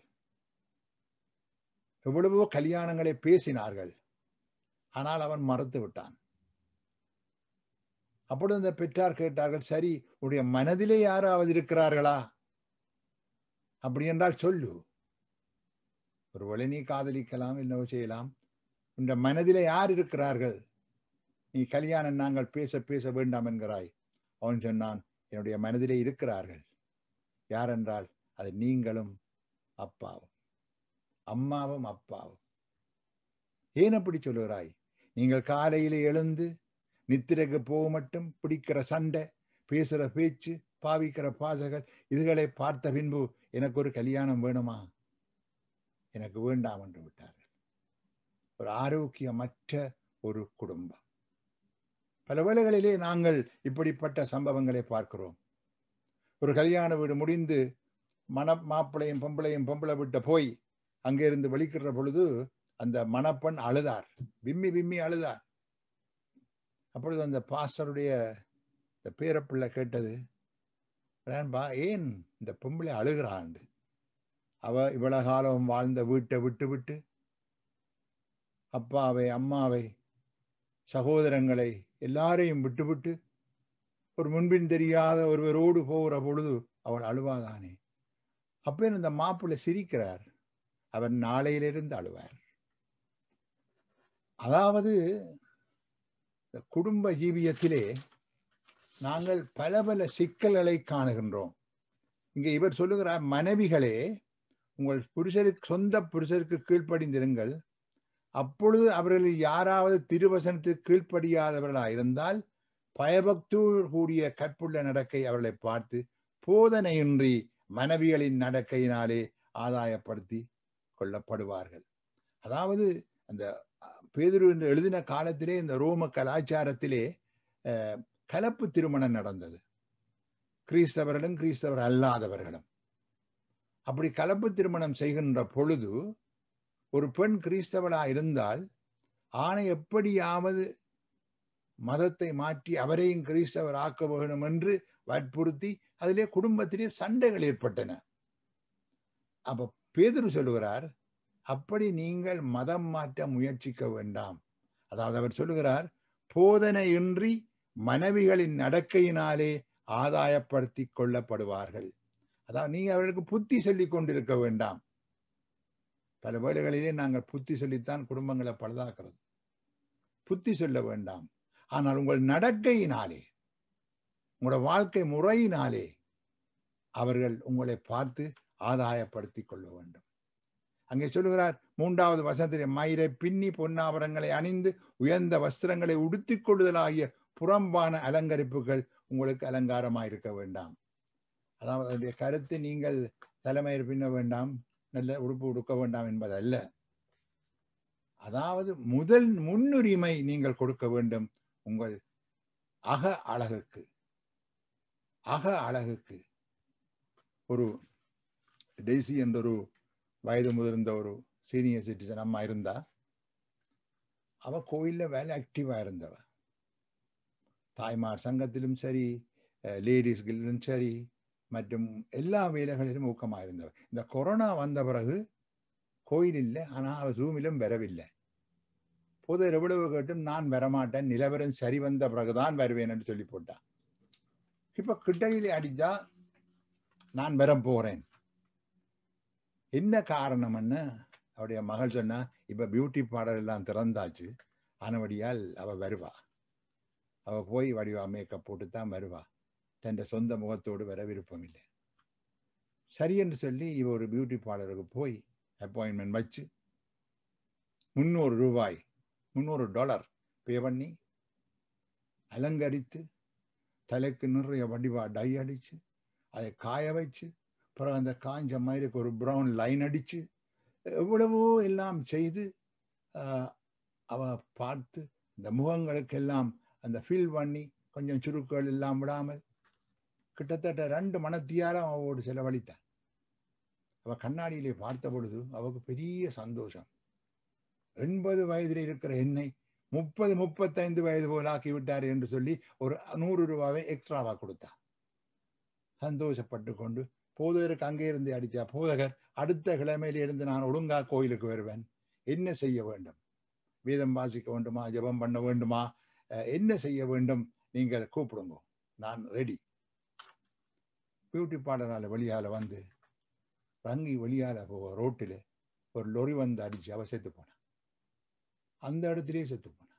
எவ்வளவோ கல்யாணங்களை பேசினார்கள் ஆனால் அவன் மறுத்து விட்டான் அப்பொழுது அந்த பெற்றார் கேட்டார்கள் சரி உடைய மனதிலே யாராவது இருக்கிறார்களா அப்படி என்றால் சொல்லு ஒருவேளை நீ காதலிக்கலாம் என்னவோ செய்யலாம் இந்த மனதிலே யார் இருக்கிறார்கள் நீ கல்யாணம் நாங்கள் பேச பேச வேண்டாம் என்கிறாய் அவன் சொன்னான் என்னுடைய மனதிலே இருக்கிறார்கள் யார் என்றால் அது நீங்களும் அப்பாவும் அம்மாவும் அப்பாவும் ஏன் அப்படி சொல்லுகிறாய் நீங்கள் காலையிலே எழுந்து நித்திரைக்கு போக மட்டும் பிடிக்கிற சண்டை பேசுற பேச்சு பாவிக்கிற பாசகள் இதுகளை பார்த்த பின்பு எனக்கு ஒரு கல்யாணம் வேணுமா எனக்கு வேண்டாம் என்று விட்டார்கள் ஒரு ஆரோக்கியமற்ற ஒரு குடும்பம் பல வேளைகளிலே நாங்கள் இப்படிப்பட்ட சம்பவங்களை பார்க்கிறோம் ஒரு கல்யாண வீடு முடிந்து மண மாப்பிளையும் பொம்பளையும் பொம்பளை விட்ட போய் அங்கே இருந்து வெளிக்கிற பொழுது அந்த மணப்பெண் அழுதார் விம்மி விம்மி அழுதார் அப்பொழுது அந்த பாஸ்டருடைய இந்த பேரப்பிள்ளை கேட்டது ஏன்பா ஏன் இந்த பொம்பளை அழுகிறாண்டு அவ இவ்வளவு காலம் வாழ்ந்த வீட்டை விட்டு விட்டு அப்பாவை அம்மாவை சகோதரங்களை எல்லாரையும் விட்டுவிட்டு ஒரு முன்பின் தெரியாத ஒருவரோடு போகிற பொழுது அவள் அழுவாதானே அப்ப இந்த மாப்பிள்ளை சிரிக்கிறார் அவர் நாளையிலிருந்து அழுவார் அதாவது இந்த குடும்ப ஜீவியத்திலே நாங்கள் பல பல சிக்கல்களை காணுகின்றோம் இங்கே இவர் சொல்லுகிறார் மனைவிகளே உங்கள் புருஷருக்கு சொந்த புருஷருக்கு கீழ்ப்படிந்திருங்கள் அப்பொழுது அவர்களில் யாராவது திருவசனத்துக்கு கீழ்ப்படியாதவர்களாக இருந்தால் பயபக்தூர் கூடிய கற்புள்ள நடக்கை அவர்களை பார்த்து போதனையின்றி மனைவிகளின் நடக்கையினாலே ஆதாயப்படுத்தி கொள்ளப்படுவார்கள் அதாவது அந்த பேதுரு என்று எழுதின காலத்திலே இந்த ரோம கலாச்சாரத்திலே அஹ், கலப்பு திருமணம் நடந்தது கிறிஸ்தவர்களும் கிறிஸ்தவர் அல்லாதவர்களும் அப்படி கலப்பு திருமணம் செய்கின்ற பொழுது ஒரு பெண் கிறிஸ்தவளா இருந்தால் ஆணை எப்படியாவது மதத்தை மாற்றி அவரையும் கிறிஸ்தவர் ஆக்க வேண்டும் என்று வற்புறுத்தி அதிலே குடும்பத்திலே சண்டைகள் ஏற்பட்டன அப்ப பேதுரு சொல்லுகிறார் அப்படி நீங்கள் மதம் மாற்ற முயற்சிக்க வேண்டாம் அதாவது அவர் சொல்லுகிறார் போதனையின்றி மனைவிகளின் நடக்கையினாலே ஆதாயப்படுத்தி கொள்ளப்படுவார்கள் அதாவது நீங்க அவர்களுக்கு புத்தி சொல்லிக் கொண்டிருக்க வேண்டாம் பல வேளைகளிலே நாங்கள் புத்தி சொல்லித்தான் குடும்பங்களை பழுதாக்குறது புத்தி சொல்ல வேண்டாம் ஆனால் உங்கள் நடக்கையினாலே உங்களோட வாழ்க்கை முறையினாலே அவர்கள் உங்களை பார்த்து ஆதாயப்படுத்திக் கொள்ள வேண்டும் அங்கே சொல்லுகிறார் மூன்றாவது வசனத்திலே மயிரை பின்னி பொன்னாபரங்களை அணிந்து உயர்ந்த வஸ்திரங்களை உடுத்திக் கொள்ளுதலாகிய புறம்பான அலங்கரிப்புகள் உங்களுக்கு அலங்காரமாயிருக்க வேண்டாம் அதாவது அதனுடைய கருத்து நீங்கள் தலைமையில் பின்ன வேண்டாம் நல்ல உடுப்பு உடுக்க வேண்டாம் என்பதல்ல அதாவது முதல் முன்னுரிமை நீங்கள் கொடுக்க வேண்டும் உங்கள் அக அழகுக்கு அக அழகுக்கு ஒரு டெய்சி என்ற ஒரு வயது முதிர்ந்த ஒரு சீனியர் சிட்டிசன் அம்மா இருந்தா அவ கோயில்ல வேலை ஆக்டிவா இருந்தவ தாய்மார் சங்கத்திலும் சரி லேடிஸ் கில்லும் சரி மற்றும் எல்லா வேலைகளிலும் ஊக்கமாக இருந்தவர் இந்த கொரோனா வந்த பிறகு கோயில் இல்லை ஆனால் அவர் ஜூமிலும் வரவில்லை பொது எவ்வளவு கேட்டும் நான் வரமாட்டேன் நிலவரம் சரி வந்த பிறகுதான் வருவேன் என்று சொல்லி போட்டான் இப்ப கிட்டடியிலே அடித்தா நான் வர போறேன் என்ன காரணம்னு அவருடைய மகள் சொன்னா இப்ப பியூட்டி பார்லர் எல்லாம் திறந்தாச்சு ஆனபடியால் அவ வருவா அவ போய் வடிவா மேக்கப் போட்டு தான் வருவா தன் சொந்த முகத்தோடு வர விருப்பம் இல்லை சரி என்று சொல்லி இவ ஒரு பியூட்டி பார்லருக்கு போய் அப்பாயின்மெண்ட் வச்சு முந்நூறு ரூபாய் முந்நூறு டாலர் பே பண்ணி அலங்கரித்து தலைக்கு நிறைய வடிவா டை அடிச்சு அதை காய வச்சு அப்புறம் அந்த காஞ்ச மயிருக்கு ஒரு ப்ரௌன் லைன் அடிச்சு எவ்வளவோ எல்லாம் செய்து அவ பார்த்து இந்த முகங்களுக்கெல்லாம் அந்த ஃபீல் பண்ணி கொஞ்சம் சுருக்கள் எல்லாம் விடாமல் கிட்டத்தட்ட ரெண்டு மணத்தியாரம் அவவோடு செலவழித்தான் அவ கண்ணாடியிலே பார்த்த பொழுது அவக்கு பெரிய சந்தோஷம் எண்பது வயதில் இருக்கிற என்னை முப்பது முப்பத்தைந்து வயது போல் ஆக்கி விட்டார் என்று சொல்லி ஒரு நூறு ரூபாவை எக்ஸ்ட்ராவா கொடுத்தா சந்தோஷப்பட்டு கொண்டு போதகருக்கு அங்கே இருந்து அடிச்சா போதகர் அடுத்த கிழமையில இருந்து நான் ஒழுங்கா கோயிலுக்கு வருவேன் என்ன செய்ய வேண்டும் வேதம் வாசிக்க வேண்டுமா ஜபம் பண்ண வேண்டுமா என்ன செய்ய வேண்டும் நீங்கள் கூப்பிடுங்க நான் ரெடி பியூட்டி பார்லரால வெளியால வந்து ரங்கி வெளியால போக ரோட்டில் ஒரு லொரி வந்து அடிச்சு அவ செத்து போனான் அந்த இடத்திலேயே செத்து போனான்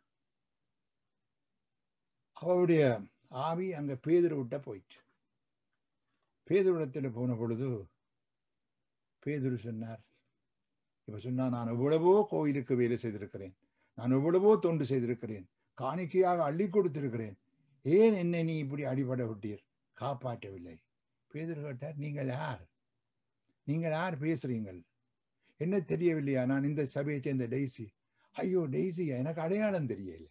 அவளுடைய ஆவி அங்க பேதர் விட்ட போயிட்டு பேதுருடத்தில் போன பொழுது பேதுரு சொன்னார் இப்ப சொன்னா நான் எவ்வளவோ கோயிலுக்கு வேலை செய்திருக்கிறேன் நான் எவ்வளவோ தொண்டு செய்திருக்கிறேன் காணிக்கையாக அள்ளி கொடுத்திருக்கிறேன் ஏன் என்னை நீ இப்படி அடிபட விட்டீர் காப்பாற்றவில்லை பேதர் கேட்டார் நீங்கள் யார் நீங்கள் யார் பேசுறீங்கள் என்ன தெரியவில்லையா நான் இந்த சபையை சேர்ந்த டெய்ஸி ஐயோ டெய்ஸி எனக்கு அடையாளம் தெரியல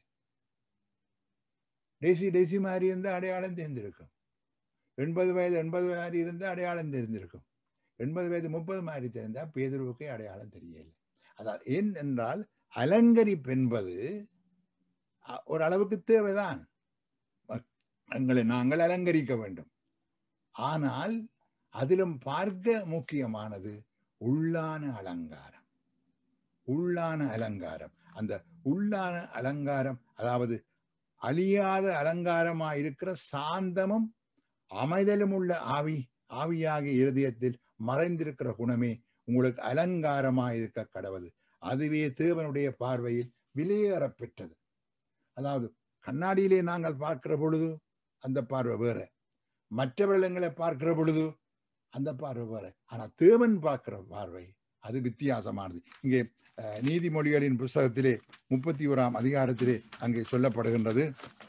டெய்ஸி டெய்ஸி மாதிரி இருந்தால் அடையாளம் தெரிந்திருக்கும் எண்பது வயது எண்பது மாதிரி இருந்தால் அடையாளம் தெரிந்திருக்கும் எண்பது வயது முப்பது மாதிரி தெரிந்தால் பேதுருவுக்கே அடையாளம் தெரியல அதாவது ஏன் என்றால் அலங்கரிப்பு என்பது ஒரு அளவுக்கு தேவைதான் எங்களை நாங்கள் அலங்கரிக்க வேண்டும் ஆனால் அதிலும் பார்க்க முக்கியமானது உள்ளான அலங்காரம் உள்ளான அலங்காரம் அந்த உள்ளான அலங்காரம் அதாவது அழியாத அலங்காரமாய் இருக்கிற சாந்தமும் அமைதலும் உள்ள ஆவி ஆவியாகிய இருதயத்தில் மறைந்திருக்கிற குணமே உங்களுக்கு அலங்காரமாய் இருக்க கடவுது அதுவே தேவனுடைய பார்வையில் விலையேறப் பெற்றது அதாவது கண்ணாடியிலே நாங்கள் பார்க்கிற பொழுது அந்த பார்வை வேற மற்றவர்களை பார்க்கிற பொழுது அந்த பார்வை வேற ஆனா தேவன் பார்க்கிற பார்வை அது வித்தியாசமானது இங்கே அஹ், நீதிமொழிகளின் புஸ்தகத்திலே முப்பத்தி ஓராம் அதிகாரத்திலே அங்கே சொல்லப்படுகின்றது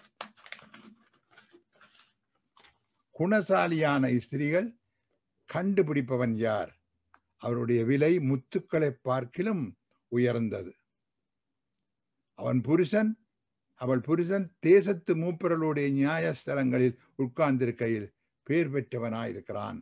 குணசாலியான ஸ்திரீகள் கண்டுபிடிப்பவன் யார் அவருடைய விலை முத்துக்களை பார்க்கிலும் உயர்ந்தது அவன் புருஷன் அவள் புருஷன் தேசத்து மூப்பர்களுடைய நியாயஸ்தலங்களில் உட்கார்ந்திருக்கையில் பேர் பெற்றவனாயிருக்கிறான்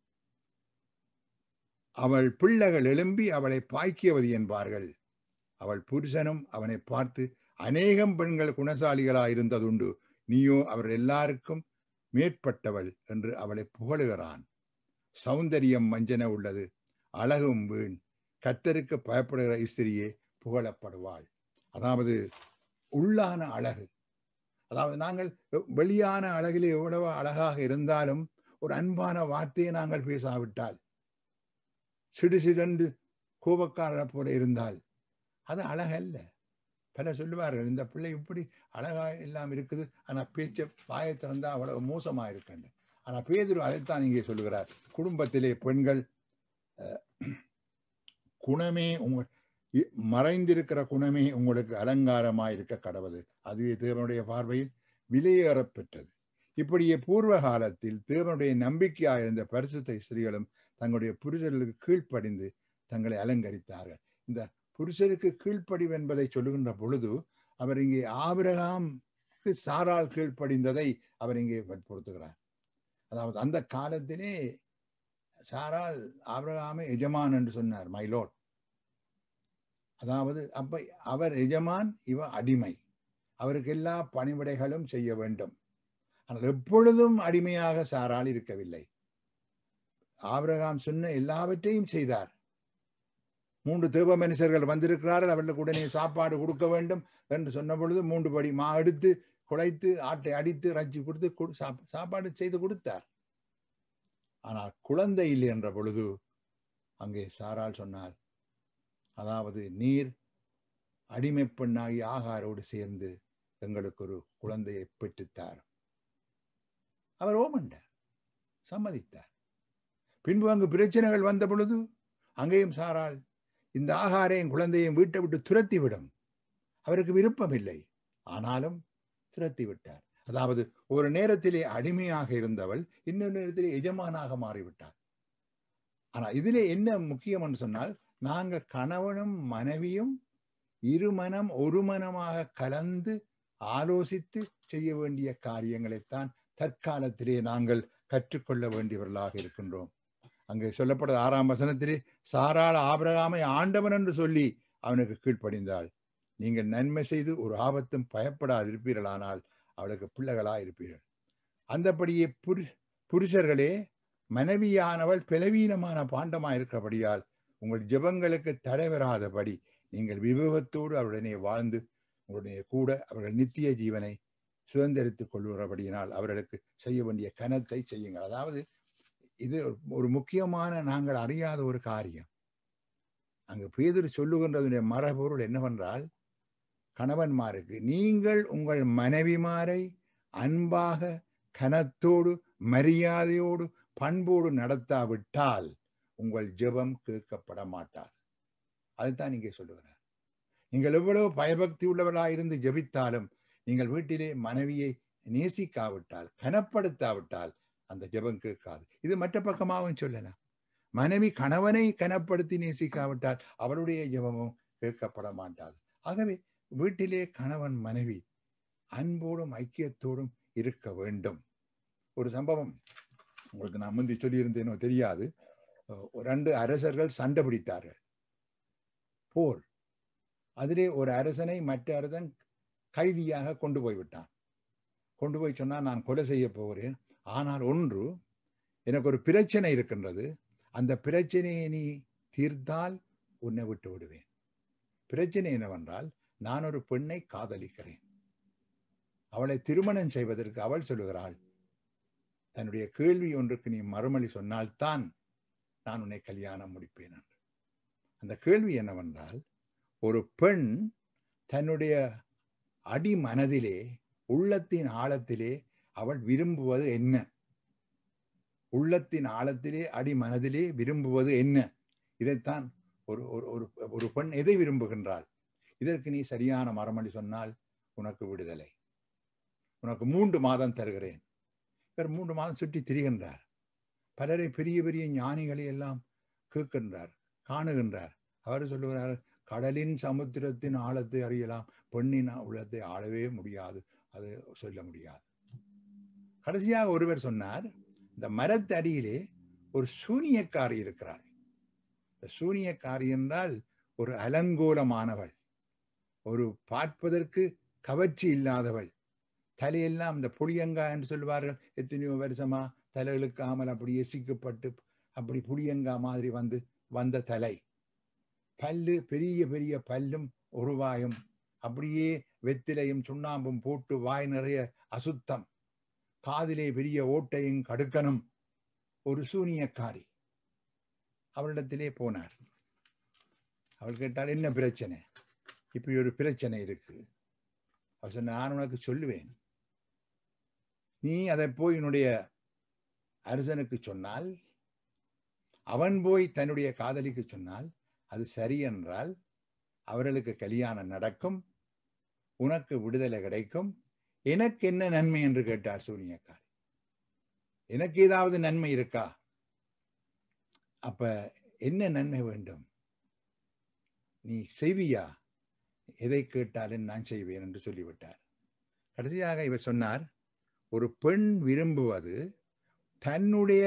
அவள் பிள்ளைகள் எழும்பி அவளை பாய்க்கியவது என்பார்கள் அவள் புருஷனும் அவனை பார்த்து அநேகம் பெண்கள் குணசாலிகளாயிருந்ததுண்டு நீயோ அவர் எல்லாருக்கும் மேற்பட்டவள் என்று அவளை புகழுகிறான் சௌந்தரியம் மஞ்சன உள்ளது அழகும் வீண் கத்தருக்கு பயப்படுகிற ஸ்திரியே புகழப்படுவாள் அதாவது உள்ளான அழகு அதாவது நாங்கள் வெ- வெளியான அழகிலே எவ்வளவு அழகாக இருந்தாலும் ஒரு அன்பான வார்த்தையை நாங்கள் பேசாவிட்டால் சிடு சிடந்து கோபக்காரரை போல இருந்தால் அது அழகல்ல பலர் சொல்லுவார்கள் இந்த பிள்ளை இப்படி அழகா எல்லாம் இருக்குது ஆனா பேச்ச வாயை திறந்தா அவ்வளவு மோசமா இருக்குன்னு ஆனா பேதுரு அதைத்தான் இங்கே சொல்லுகிறார் குடும்பத்திலே பெண்கள் அஹ், குணமே உங்க இ- மறைந்திருக்கிற குணமே உங்களுக்கு அலங்காரமாய் இருக்க கடவுது அதுவே தேவனுடைய பார்வையில் விலையேறப் பெற்றது இப்படியே பூர்வ காலத்தில் தேவனுடைய நம்பிக்கையாக இருந்த பரிசுத்த ஸ்திரீகளும் தங்களுடைய புருஷர்களுக்கு கீழ்ப்படிந்து தங்களை அலங்கரித்தார்கள் இந்த புருஷருக்கு கீழ்ப்படிவு என்பதை சொல்லுகின்ற பொழுது அவர் இங்கே ஆபிரகாம்க்கு சாரால் கீழ்ப்படிந்ததை அவர் இங்கே வற்புறுத்துகிறார் அதாவது அந்த காலத்திலே சாரால் ஆபிரகாமை எஜமான் என்று சொன்னார் மைலோட் அதாவது அப்ப அவர் எஜமான் இவ அடிமை அவருக்கு எல்லா பணிவிடைகளும் செய்ய வேண்டும் ஆனால் எப்பொழுதும் அடிமையாக சாரால் இருக்கவில்லை ஆபிரகாம் சொன்ன எல்லாவற்றையும் செய்தார் மூன்று தேவ மனுஷர்கள் வந்திருக்கிறார்கள் அவர்களுக்கு உடனே சாப்பாடு கொடுக்க வேண்டும் என்று சொன்ன பொழுது மூன்று படி மா எடுத்து குழைத்து ஆட்டை அடித்து ரச்சி கொடுத்து கொடு- சாப்- சாப்பாடு செய்து கொடுத்தார் ஆனால் குழந்தை இல்லை என்ற பொழுது அங்கே சாரால் சொன்னார் அதாவது நீர் அடிமை பெண்ணாகி ஆகாரோடு சேர்ந்து எங்களுக்கு ஒரு குழந்தையை பெற்றுத்தார் அவர் ஓமண்டார் சம்மதித்தார் பின்பு அங்கு பிரச்சனைகள் வந்த பொழுது அங்கேயும் சாரால் இந்த ஆகாரையும் குழந்தையும் வீட்டை விட்டு துரத்தி விடும் அவருக்கு விருப்பம் இல்லை ஆனாலும் துரத்தி விட்டார் அதாவது ஒரு நேரத்திலே அடிமையாக இருந்தவள் இன்னொரு நேரத்திலே எஜமானாக மாறிவிட்டார் ஆனா இதிலே என்ன முக்கியம் என்று சொன்னால் நாங்கள் கணவனும் மனைவியும் இருமனம் ஒரு மனமாக கலந்து ஆலோசித்து செய்ய வேண்டிய காரியங்களைத்தான் தற்காலத்திலே நாங்கள் கற்றுக்கொள்ள வேண்டியவர்களாக இருக்கின்றோம் அங்கே சொல்லப்படுற ஆறாம் வசனத்திலே சாராள் ஆபிரகாமை ஆண்டவன் என்று சொல்லி அவனுக்கு கீழ்ப்படிந்தாள் நீங்கள் நன்மை செய்து ஒரு ஆபத்தும் பயப்படாதிருப்பீர்களானால் அவளுக்கு பிள்ளைகளா இருப்பீர்கள் அந்தபடியே புரு புருஷர்களே மனைவியானவள் பலவீனமான பாண்டமா இருக்கிறபடியால் உங்கள் ஜெபங்களுக்கு தடை வராதபடி நீங்கள் விவேகத்தோடு அவருடனே வாழ்ந்து உங்களுடைய கூட அவர்கள் நித்திய ஜீவனை சுதந்திரித்துக் கொள்கிறபடியினால் அவர்களுக்கு செய்ய வேண்டிய கனத்தை செய்யுங்கள் அதாவது இது ஒரு- ஒரு முக்கியமான நாங்கள் அறியாத ஒரு காரியம் அங்கு பேதுரு சொல்லுகின்றதுடைய மரபொருள் என்னவென்றால் கணவன்மாருக்கு நீங்கள் உங்கள் மனைவிமாரை அன்பாக கனத்தோடு மரியாதையோடு பண்போடு நடத்தாவிட்டால் உங்கள் ஜெபம் கேட்கப்பட மாட்டாது அதுதான் இங்கே சொல்லுகிறார் நீங்கள் எவ்வளவு பயபக்தி உள்ளவர்களாயிருந்து ஜெபித்தாலும் நீங்கள் வீட்டிலே மனைவியை நேசிக்காவிட்டால் கனப்படுத்தாவிட்டால் அந்த ஜெபம் கேட்காது இது மற்ற பக்கமாகவும் சொல்லலாம் மனைவி கணவனை கனப்படுத்தி நேசிக்காவிட்டால் அவருடைய ஜெபமும் கேட்கப்பட மாட்டாது ஆகவே வீட்டிலே கணவன் மனைவி அன்போடும் ஐக்கியத்தோடும் இருக்க வேண்டும் ஒரு சம்பவம் உங்களுக்கு நான் முந்தி சொல்லியிருந்தேனோ தெரியாது அஹ் ரெண்டு அரசர்கள் சண்டை பிடித்தார்கள் போர் அதிலே ஒரு அரசனை மற்ற அரசன் கைதியாக கொண்டு போய் விட்டான் கொண்டு போய் சொன்னால் நான் கொலை செய்ய போகிறேன் ஆனால் ஒன்று எனக்கு ஒரு பிரச்சனை இருக்கின்றது அந்த பிரச்சனையை நீ தீர்த்தால் உன்னை விட்டு விடுவேன் பிரச்சனை என்னவென்றால் நான் ஒரு பெண்ணை காதலிக்கிறேன் அவளை திருமணம் செய்வதற்கு அவள் சொல்லுகிறாள் தன்னுடைய கேள்வி ஒன்றுக்கு நீ மறுமொழி சொன்னால்தான் நான் உன்னை கல்யாணம் முடிப்பேன் என்று அந்த கேள்வி என்னவென்றால் ஒரு பெண் தன்னுடைய அடி மனதிலே உள்ளத்தின் ஆழத்திலே அவள் விரும்புவது என்ன உள்ளத்தின் ஆழத்திலே அடி மனதிலே விரும்புவது என்ன இதைத்தான் ஒரு ஒரு ஒரு ஒரு பெண் எதை விரும்புகின்றாள் இதற்கு நீ சரியான மறுமொழி சொன்னால் உனக்கு விடுதலை உனக்கு மூன்று மாதம் தருகிறேன் இவர் மூன்று மாதம் சுற்றி திரிகின்றார் பலரை பெரிய பெரிய ஞானிகளை எல்லாம் கேட்கின்றார் காணுகின்றார் அவர் சொல்லுகிறார் கடலின் சமுத்திரத்தின் ஆழத்தை அறியலாம் பெண்ணின் உள்ளத்தை ஆளவே முடியாது அது சொல்ல முடியாது கடைசியாக ஒருவர் சொன்னார் இந்த மரத்தடியிலே ஒரு சூனியக்காரி இருக்கிறாள் இந்த சூனியக்காரி என்றால் ஒரு அலங்கோலமானவள் ஒரு பார்ப்பதற்கு கவர்ச்சி இல்லாதவள் தலையெல்லாம் இந்த புளியங்கா என்று சொல்வார்கள் எத்தனையோ வருஷமா தலை இழுக்காமல் அப்படி எசிக்கப்பட்டு அப்படி புளியங்கா மாதிரி வந்து வந்த தலை பல்லு பெரிய பெரிய பல்லும் உருவாயும் அப்படியே வெத்திலையும் சுண்ணாம்பும் போட்டு வாய் நிறைய அசுத்தம் காதிலே பெரிய ஓட்டையும் கடுக்கனும் ஒரு சூனியக்காரி அவளிடத்திலே போனார் அவள் கேட்டால் என்ன பிரச்சனை இப்படி ஒரு பிரச்சனை இருக்கு அவர் சொன்ன நான் உனக்கு சொல்லுவேன் நீ அதை போய் என்னுடைய அரசனுக்கு சொன்னால் அவன் போய் தன்னுடைய காதலிக்கு சொன்னால் அது சரி என்றால் அவர்களுக்கு கல்யாணம் நடக்கும் உனக்கு விடுதலை கிடைக்கும் எனக்கு என்ன நன்மை என்று கேட்டார் சூனியக்காரி எனக்கு ஏதாவது நன்மை இருக்கா அப்ப என்ன நன்மை வேண்டும் நீ செய்வியா எதை கேட்டாலும் நான் செய்வேன் என்று சொல்லிவிட்டார் கடைசியாக இவர் சொன்னார் ஒரு பெண் விரும்புவது தன்னுடைய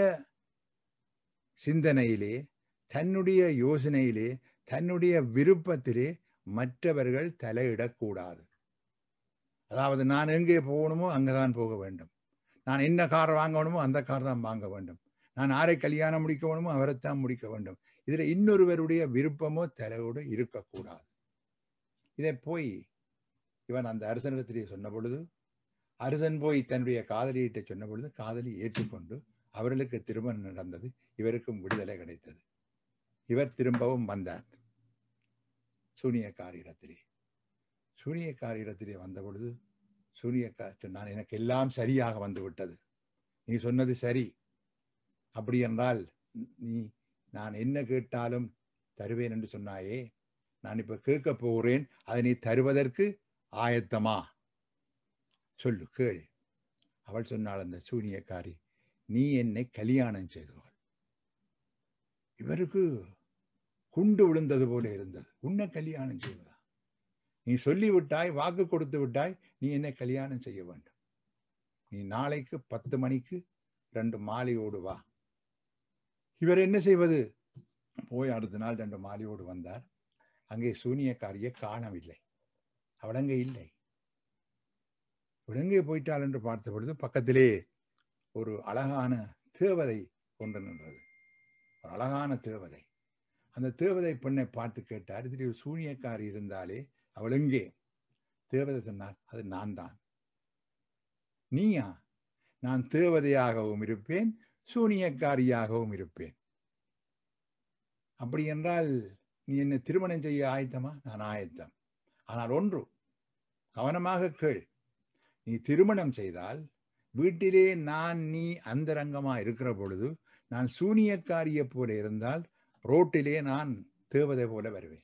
சிந்தனையிலே தன்னுடைய யோசனையிலே தன்னுடைய விருப்பத்திலே மற்றவர்கள் தலையிடக்கூடாது அதாவது நான் எங்கே போகணுமோ அங்கதான் போக வேண்டும் நான் என்ன கார் வாங்கணுமோ அந்த கார் தான் வாங்க வேண்டும் நான் யாரை கல்யாணம் முடிக்க வேணுமோ அவரைத்தான் முடிக்க வேண்டும் இதுல இன்னொருவருடைய விருப்பமோ தலையோடு இருக்கக்கூடாது இதை போய் இவன் அந்த அரசனிடத்திலே சொன்ன பொழுது அரசன் போய் தன்னுடைய காதலியிட்ட சொன்ன பொழுது காதலி ஏற்றுக்கொண்டு அவர்களுக்கு திருமணம் நடந்தது இவருக்கும் விடுதலை கிடைத்தது இவர் திரும்பவும் வந்தார் சூனியக்காரிடத்திலே சூனியக்காரிடத்திலே வந்த பொழுது சூனியக்கா சொன்னான் எனக்கு எல்லாம் சரியாக வந்து விட்டது நீ சொன்னது சரி அப்படி என்றால் நீ நான் என்ன கேட்டாலும் தருவேன் என்று சொன்னாயே நான் இப்ப கேட்க போகிறேன் அதை நீ தருவதற்கு ஆயத்தமா சொல்லு கேள் அவள் சொன்னாள் அந்த சூனியக்காரி நீ என்னை கல்யாணம் செய்தவள் இவருக்கு குண்டு விழுந்தது போல இருந்தது உன்னை கல்யாணம் செய்வதா நீ சொல்லி விட்டாய் வாக்கு கொடுத்து விட்டாய் நீ என்னை கல்யாணம் செய்ய வேண்டும் நீ நாளைக்கு பத்து மணிக்கு ரெண்டு மாலையோடு வா இவர் என்ன செய்வது போய் அடுத்த நாள் ரெண்டு மாலையோடு வந்தார் அங்கே சூனியக்காரியை காணவில்லை அவள் அங்கே இல்லை விலங்கே போயிட்டாள் என்று பார்த்த பொழுது பக்கத்திலே ஒரு அழகான தேவதை கொண்டு நின்றது ஒரு அழகான தேவதை அந்த தேவதை பெண்ணை பார்த்து கேட்டார் இதில் ஒரு சூனியக்காரி இருந்தாலே அவள் எங்கே தேவதை சொன்னார் அது நான் தான் நீயா நான் தேவதையாகவும் இருப்பேன் சூனியக்காரியாகவும் இருப்பேன் அப்படி என்றால் நீ என்ன திருமணம் செய்ய ஆயத்தமா நான் ஆயத்தம் ஆனால் ஒன்று கவனமாக கேள் நீ திருமணம் செய்தால் வீட்டிலே நான் நீ அந்தரங்கமா இருக்கிற பொழுது நான் சூனியக்காரிய போல இருந்தால் ரோட்டிலே நான் தேவதை போல வருவேன்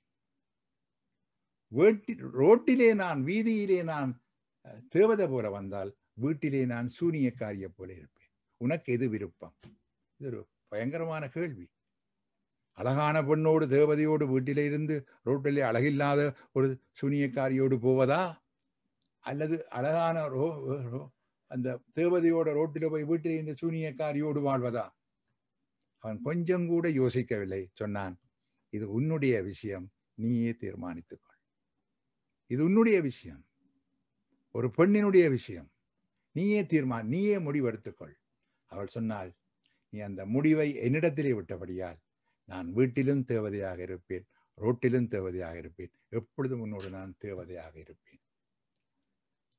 வேட்டி ரோட்டிலே நான் வீதியிலே நான் தேவதை போல வந்தால் வீட்டிலே நான் சூனியக்காரிய போல இருப்பேன் உனக்கு எது விருப்பம் இது ஒரு பயங்கரமான கேள்வி அழகான பெண்ணோடு தேவதையோடு வீட்டிலே இருந்து ரோட்டிலே அழகில்லாத ஒரு சூனியக்காரியோடு போவதா அல்லது அழகான ரோ அந்த தேவதையோட ரோட்டில போய் வீட்டிலே இந்த சூனியக்காரியோடு வாழ்வதா அவன் கொஞ்சம் கூட யோசிக்கவில்லை சொன்னான் இது உன்னுடைய விஷயம் நீயே தீர்மானித்துக்கொள் இது உன்னுடைய விஷயம் ஒரு பெண்ணினுடைய விஷயம் நீயே தீர்மான் நீயே முடிவெடுத்துக்கொள் அவள் சொன்னாள் நீ அந்த முடிவை என்னிடத்திலே விட்டபடியால் நான் வீட்டிலும் தேவதையாக இருப்பேன் ரோட்டிலும் தேவதையாக இருப்பேன் எப்பொழுதும் உன்னோடு நான் தேவதையாக இருப்பேன்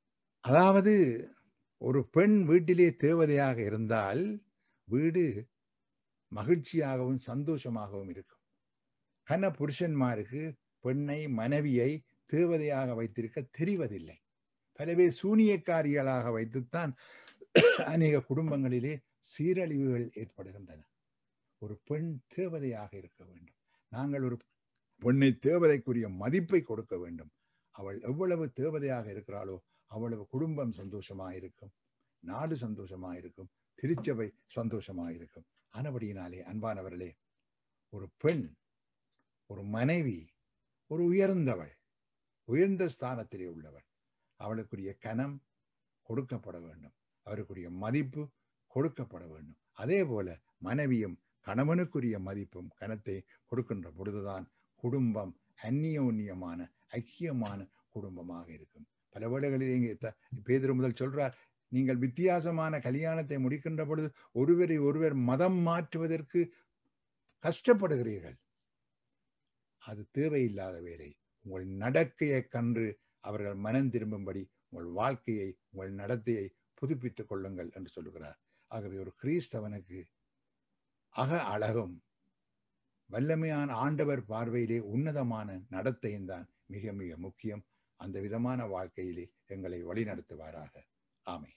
அதாவது ஒரு பெண் வீட்டிலே தேவதையாக இருந்தால் வீடு மகிழ்ச்சியாகவும் சந்தோஷமாகவும் இருக்கும் கன புருஷன்மாருக்கு பெண்ணை மனைவியை தேவதையாக வைத்திருக்க தெரிவதில்லை பல பேர் சூனியக்காரிகளாக வைத்துத்தான் அநேக குடும்பங்களிலே சீரழிவுகள் ஏற்படுகின்றன ஒரு பெண் தேவதையாக இருக்க வேண்டும் நாங்கள் ஒரு பெண்ணை தேவதைக்குரிய மதிப்பை கொடுக்க வேண்டும் அவள் எவ்வளவு தேவதையாக இருக்கிறாளோ அவ்வளவு குடும்பம் சந்தோஷமாக இருக்கும் நாடு சந்தோஷமாக இருக்கும் திருச்சபை சந்தோஷமாக இருக்கும் ஆனபடியினாலே அன்பானவர்களே ஒரு பெண் ஒரு மனைவி ஒரு உயர்ந்தவள் உயர்ந்த ஸ்தானத்திலே உள்ளவள் அவளுக்குரிய கனம் கொடுக்கப்பட வேண்டும் அவருக்குரிய மதிப்பு கொடுக்கப்பட வேண்டும் அதே போல மனைவியும் கணவனுக்குரிய மதிப்பும் கனத்தை கொடுக்கின்ற பொழுதுதான் குடும்பம் அந்நியோன்யமான ஐக்கியமான குடும்பமாக இருக்கும் பல வேளைகளில் இங்கே த- பேதுரு முதல் சொல்றார் நீங்கள் வித்தியாசமான கல்யாணத்தை முடிக்கின்ற பொழுது ஒருவரை ஒருவர் மதம் மாற்றுவதற்கு கஷ்டப்படுகிறீர்கள் அது தேவையில்லாத வேலை உங்கள் நடக்கையை கன்று அவர்கள் மனம் திரும்பும்படி உங்கள் வாழ்க்கையை உங்கள் நடத்தையை புதுப்பித்துக் கொள்ளுங்கள் என்று சொல்லுகிறார் ஆகவே ஒரு கிறிஸ்தவனுக்கு அக அழகும் வல்லமையான ஆண்டவர் பார்வையிலே உன்னதமான நடத்தையும் தான் மிக மிக முக்கியம் அந்த விதமான வாழ்க்கையிலே எங்களை வழிநடத்துவாராக ஆமென்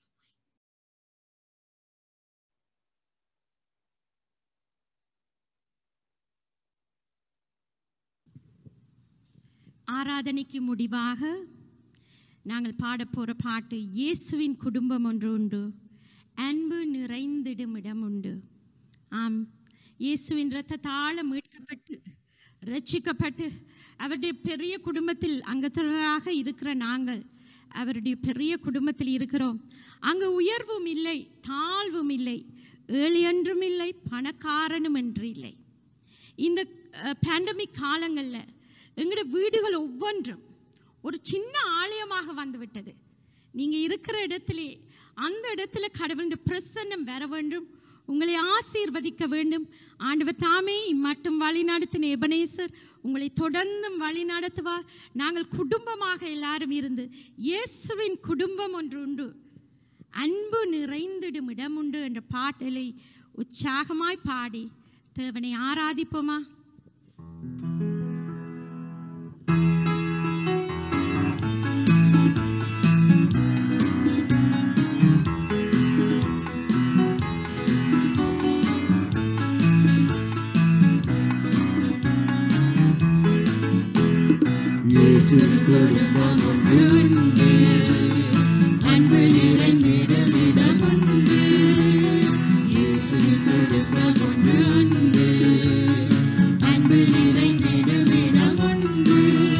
ஆராதனைக்கு முடிவாக நாங்கள் பாடப் போகிற பாட்டு இயேசுவின் குடும்பம் ஒன்று உண்டு அன்பு நிறைந்திடும் இடம் உண்டு ஆம் இயேசுவின் இரத்தத்தாழ மீட்கப்பட்டு ரட்சிக்கப்பட்டு அவருடைய பெரிய குடும்பத்தில் அங்கத்தவராக இருக்கிற நாங்கள் அவருடைய பெரிய குடும்பத்தில் இருக்கிறோம் அங்கு உயர்வும் இல்லை தாழ்வும் இல்லை ஏழையென்றும் இல்லை பணக்காரனும் என்று இல்லை இந்த பேண்டமிக் காலங்களில் எங்களோட வீடுகள் ஒவ்வொன்றும் ஒரு சின்ன ஆலயமாக வந்துவிட்டது நீங்கள் இருக்கிற இடத்திலே அந்த இடத்துல கடவுளுடைய பிரசன்னம் வர வேண்டும் உங்களை ஆசீர்வதிக்க வேண்டும் ஆண்டவர் தாமே இம்மட்டும் வழி நடத்தின எபனேசர் உங்களை தொடர்ந்தும் வழி நடத்துவார் நாங்கள் குடும்பமாக எல்லாரும் இருந்து இயேசுவின் குடும்பம் ஒன்று உண்டு அன்பு நிறைந்திடும் இடம் உண்டு என்ற பாட்டலை உற்சாகமாய் பாடி தேவனை ஆராதிப்போமா இயேசு குடும்பம் ஒன்று உண்டு அன்பு நிறைந்திடும் இடம் உண்டு இயேசு குடும்பம் ஒன்று உண்டு அன்பு நிறைந்திடும் இடம் உண்டு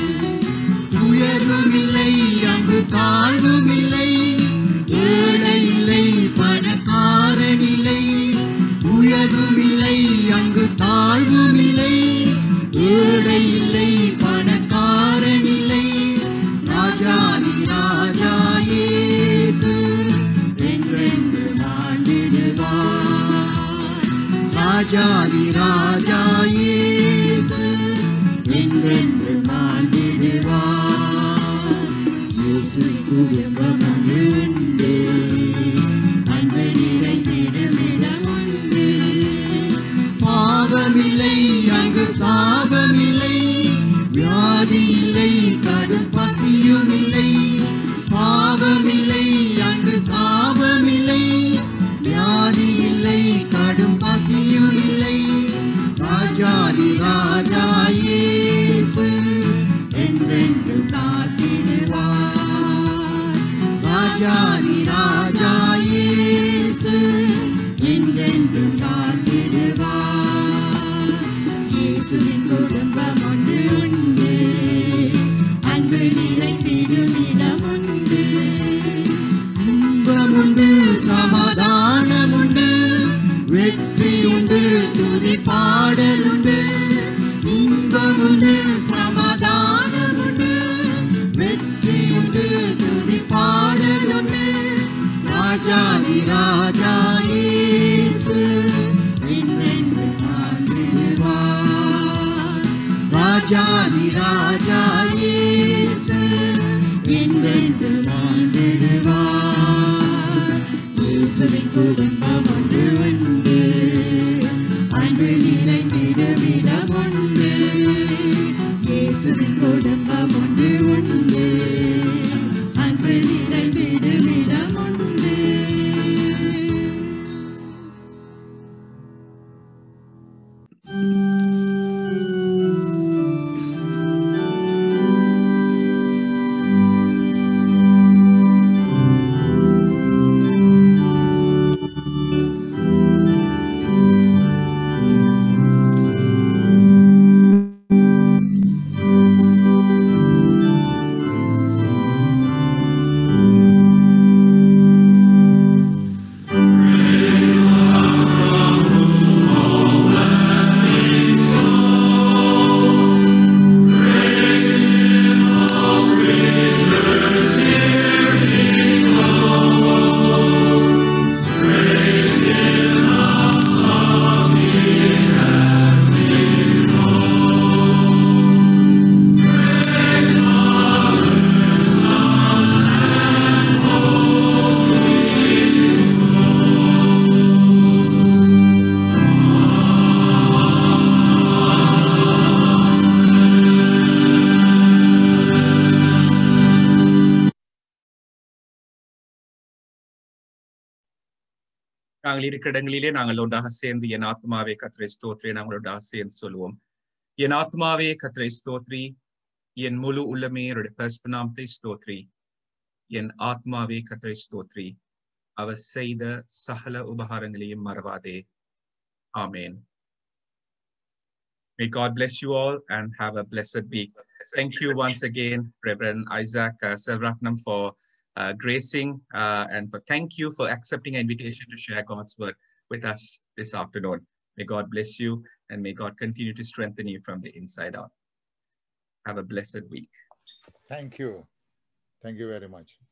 உயர்வும் இல்லை அங்கு தாழ்வும் இல்லை ஏழை இல்லை பணக்காரன் இல்லை உயர்வும் இல்லை அங்கு தாழ்வும் இல்லை ஏழை இல்லை பணக்காரன் இல்லை ராஜாதி ராஜா இயேசு என்றென்று ஆண்டிடுவார் ராஜாதி ராஜா இயேசு என்றென்று ஆண்டிடுவார் இயேசு குடும்பம் ஒன்று உண்டு அன்பு நிறைந்திடும் இடம் உண்டு பாவமில்லை அங்கு சாபமில்லை வியாதி இல்லை கடும் பசியும் இல்லை பாவமில்லை அங்கு சாபமில்லை வியாதி இல்லை கடும் பசியும் இல்லை ராஜாதி ராஜா இயேசு என்றென்று காத்திடுவார் ராஜாதி ராஜா இயேசு என்றென்று காத்திடுவார் இயேசுவின் குடும்பம் ஒன்று உண்டு அன்பு நிறைந்திடும் இடம் உண்டு இன்பம் உண்டு சமாதானம் உண்டு வெற்றி உண்டு துதி பாடல் உண்டு இன்பம் உண்டு சமாதானம் உண்டு வெற்றி உண்டு துதி பாடல் உண்டு ராஜாதி ராஜா இயேசு என்றென்று ஆண்டிடுவார் ராஜாதி ராஜா இயேசு என்றென்று ஆண்டிடுவார் இயேசுவின் குடும்பம் ஒன்று உண்டு அன்பு நிறைந்திடுமிடம் உண்டு இயேசுவின் குடும்பம் ஒன்று உண்டு அன்பு நிறைந்திடுமிடம் உண்டு நாங்கள் இருக்கிற இடங்களிலே நாங்கள் ஒன்றாக சேர்ந்து என் ஆத்மாவே கத்திரை ஸ்தோத்ரி நாங்கள் ஒன்றாக சேர்ந்து சொல்லுவோம் என் ஆத்மாவே கத்திரை ஸ்தோத்ரி என் முழு உள்ளமே அவருடைய பரிசுத்த நாமத்தை ஸ்தோத்ரி என் ஆத்மாவே கத்திரை ஸ்தோத்ரி அவர் செய்த சகல உபகாரங்களையும் மறவாதே ஆமேன் May God bless you all and have a blessed week. Thank you once again, Reverend Isaac uh, Selratnam, for uh, gracing uh, and for thank you for accepting an invitation to share God's word with us this afternoon. May God bless you and may God continue to strengthen you from the inside out. Have a blessed week. Thank you. Thank you very much.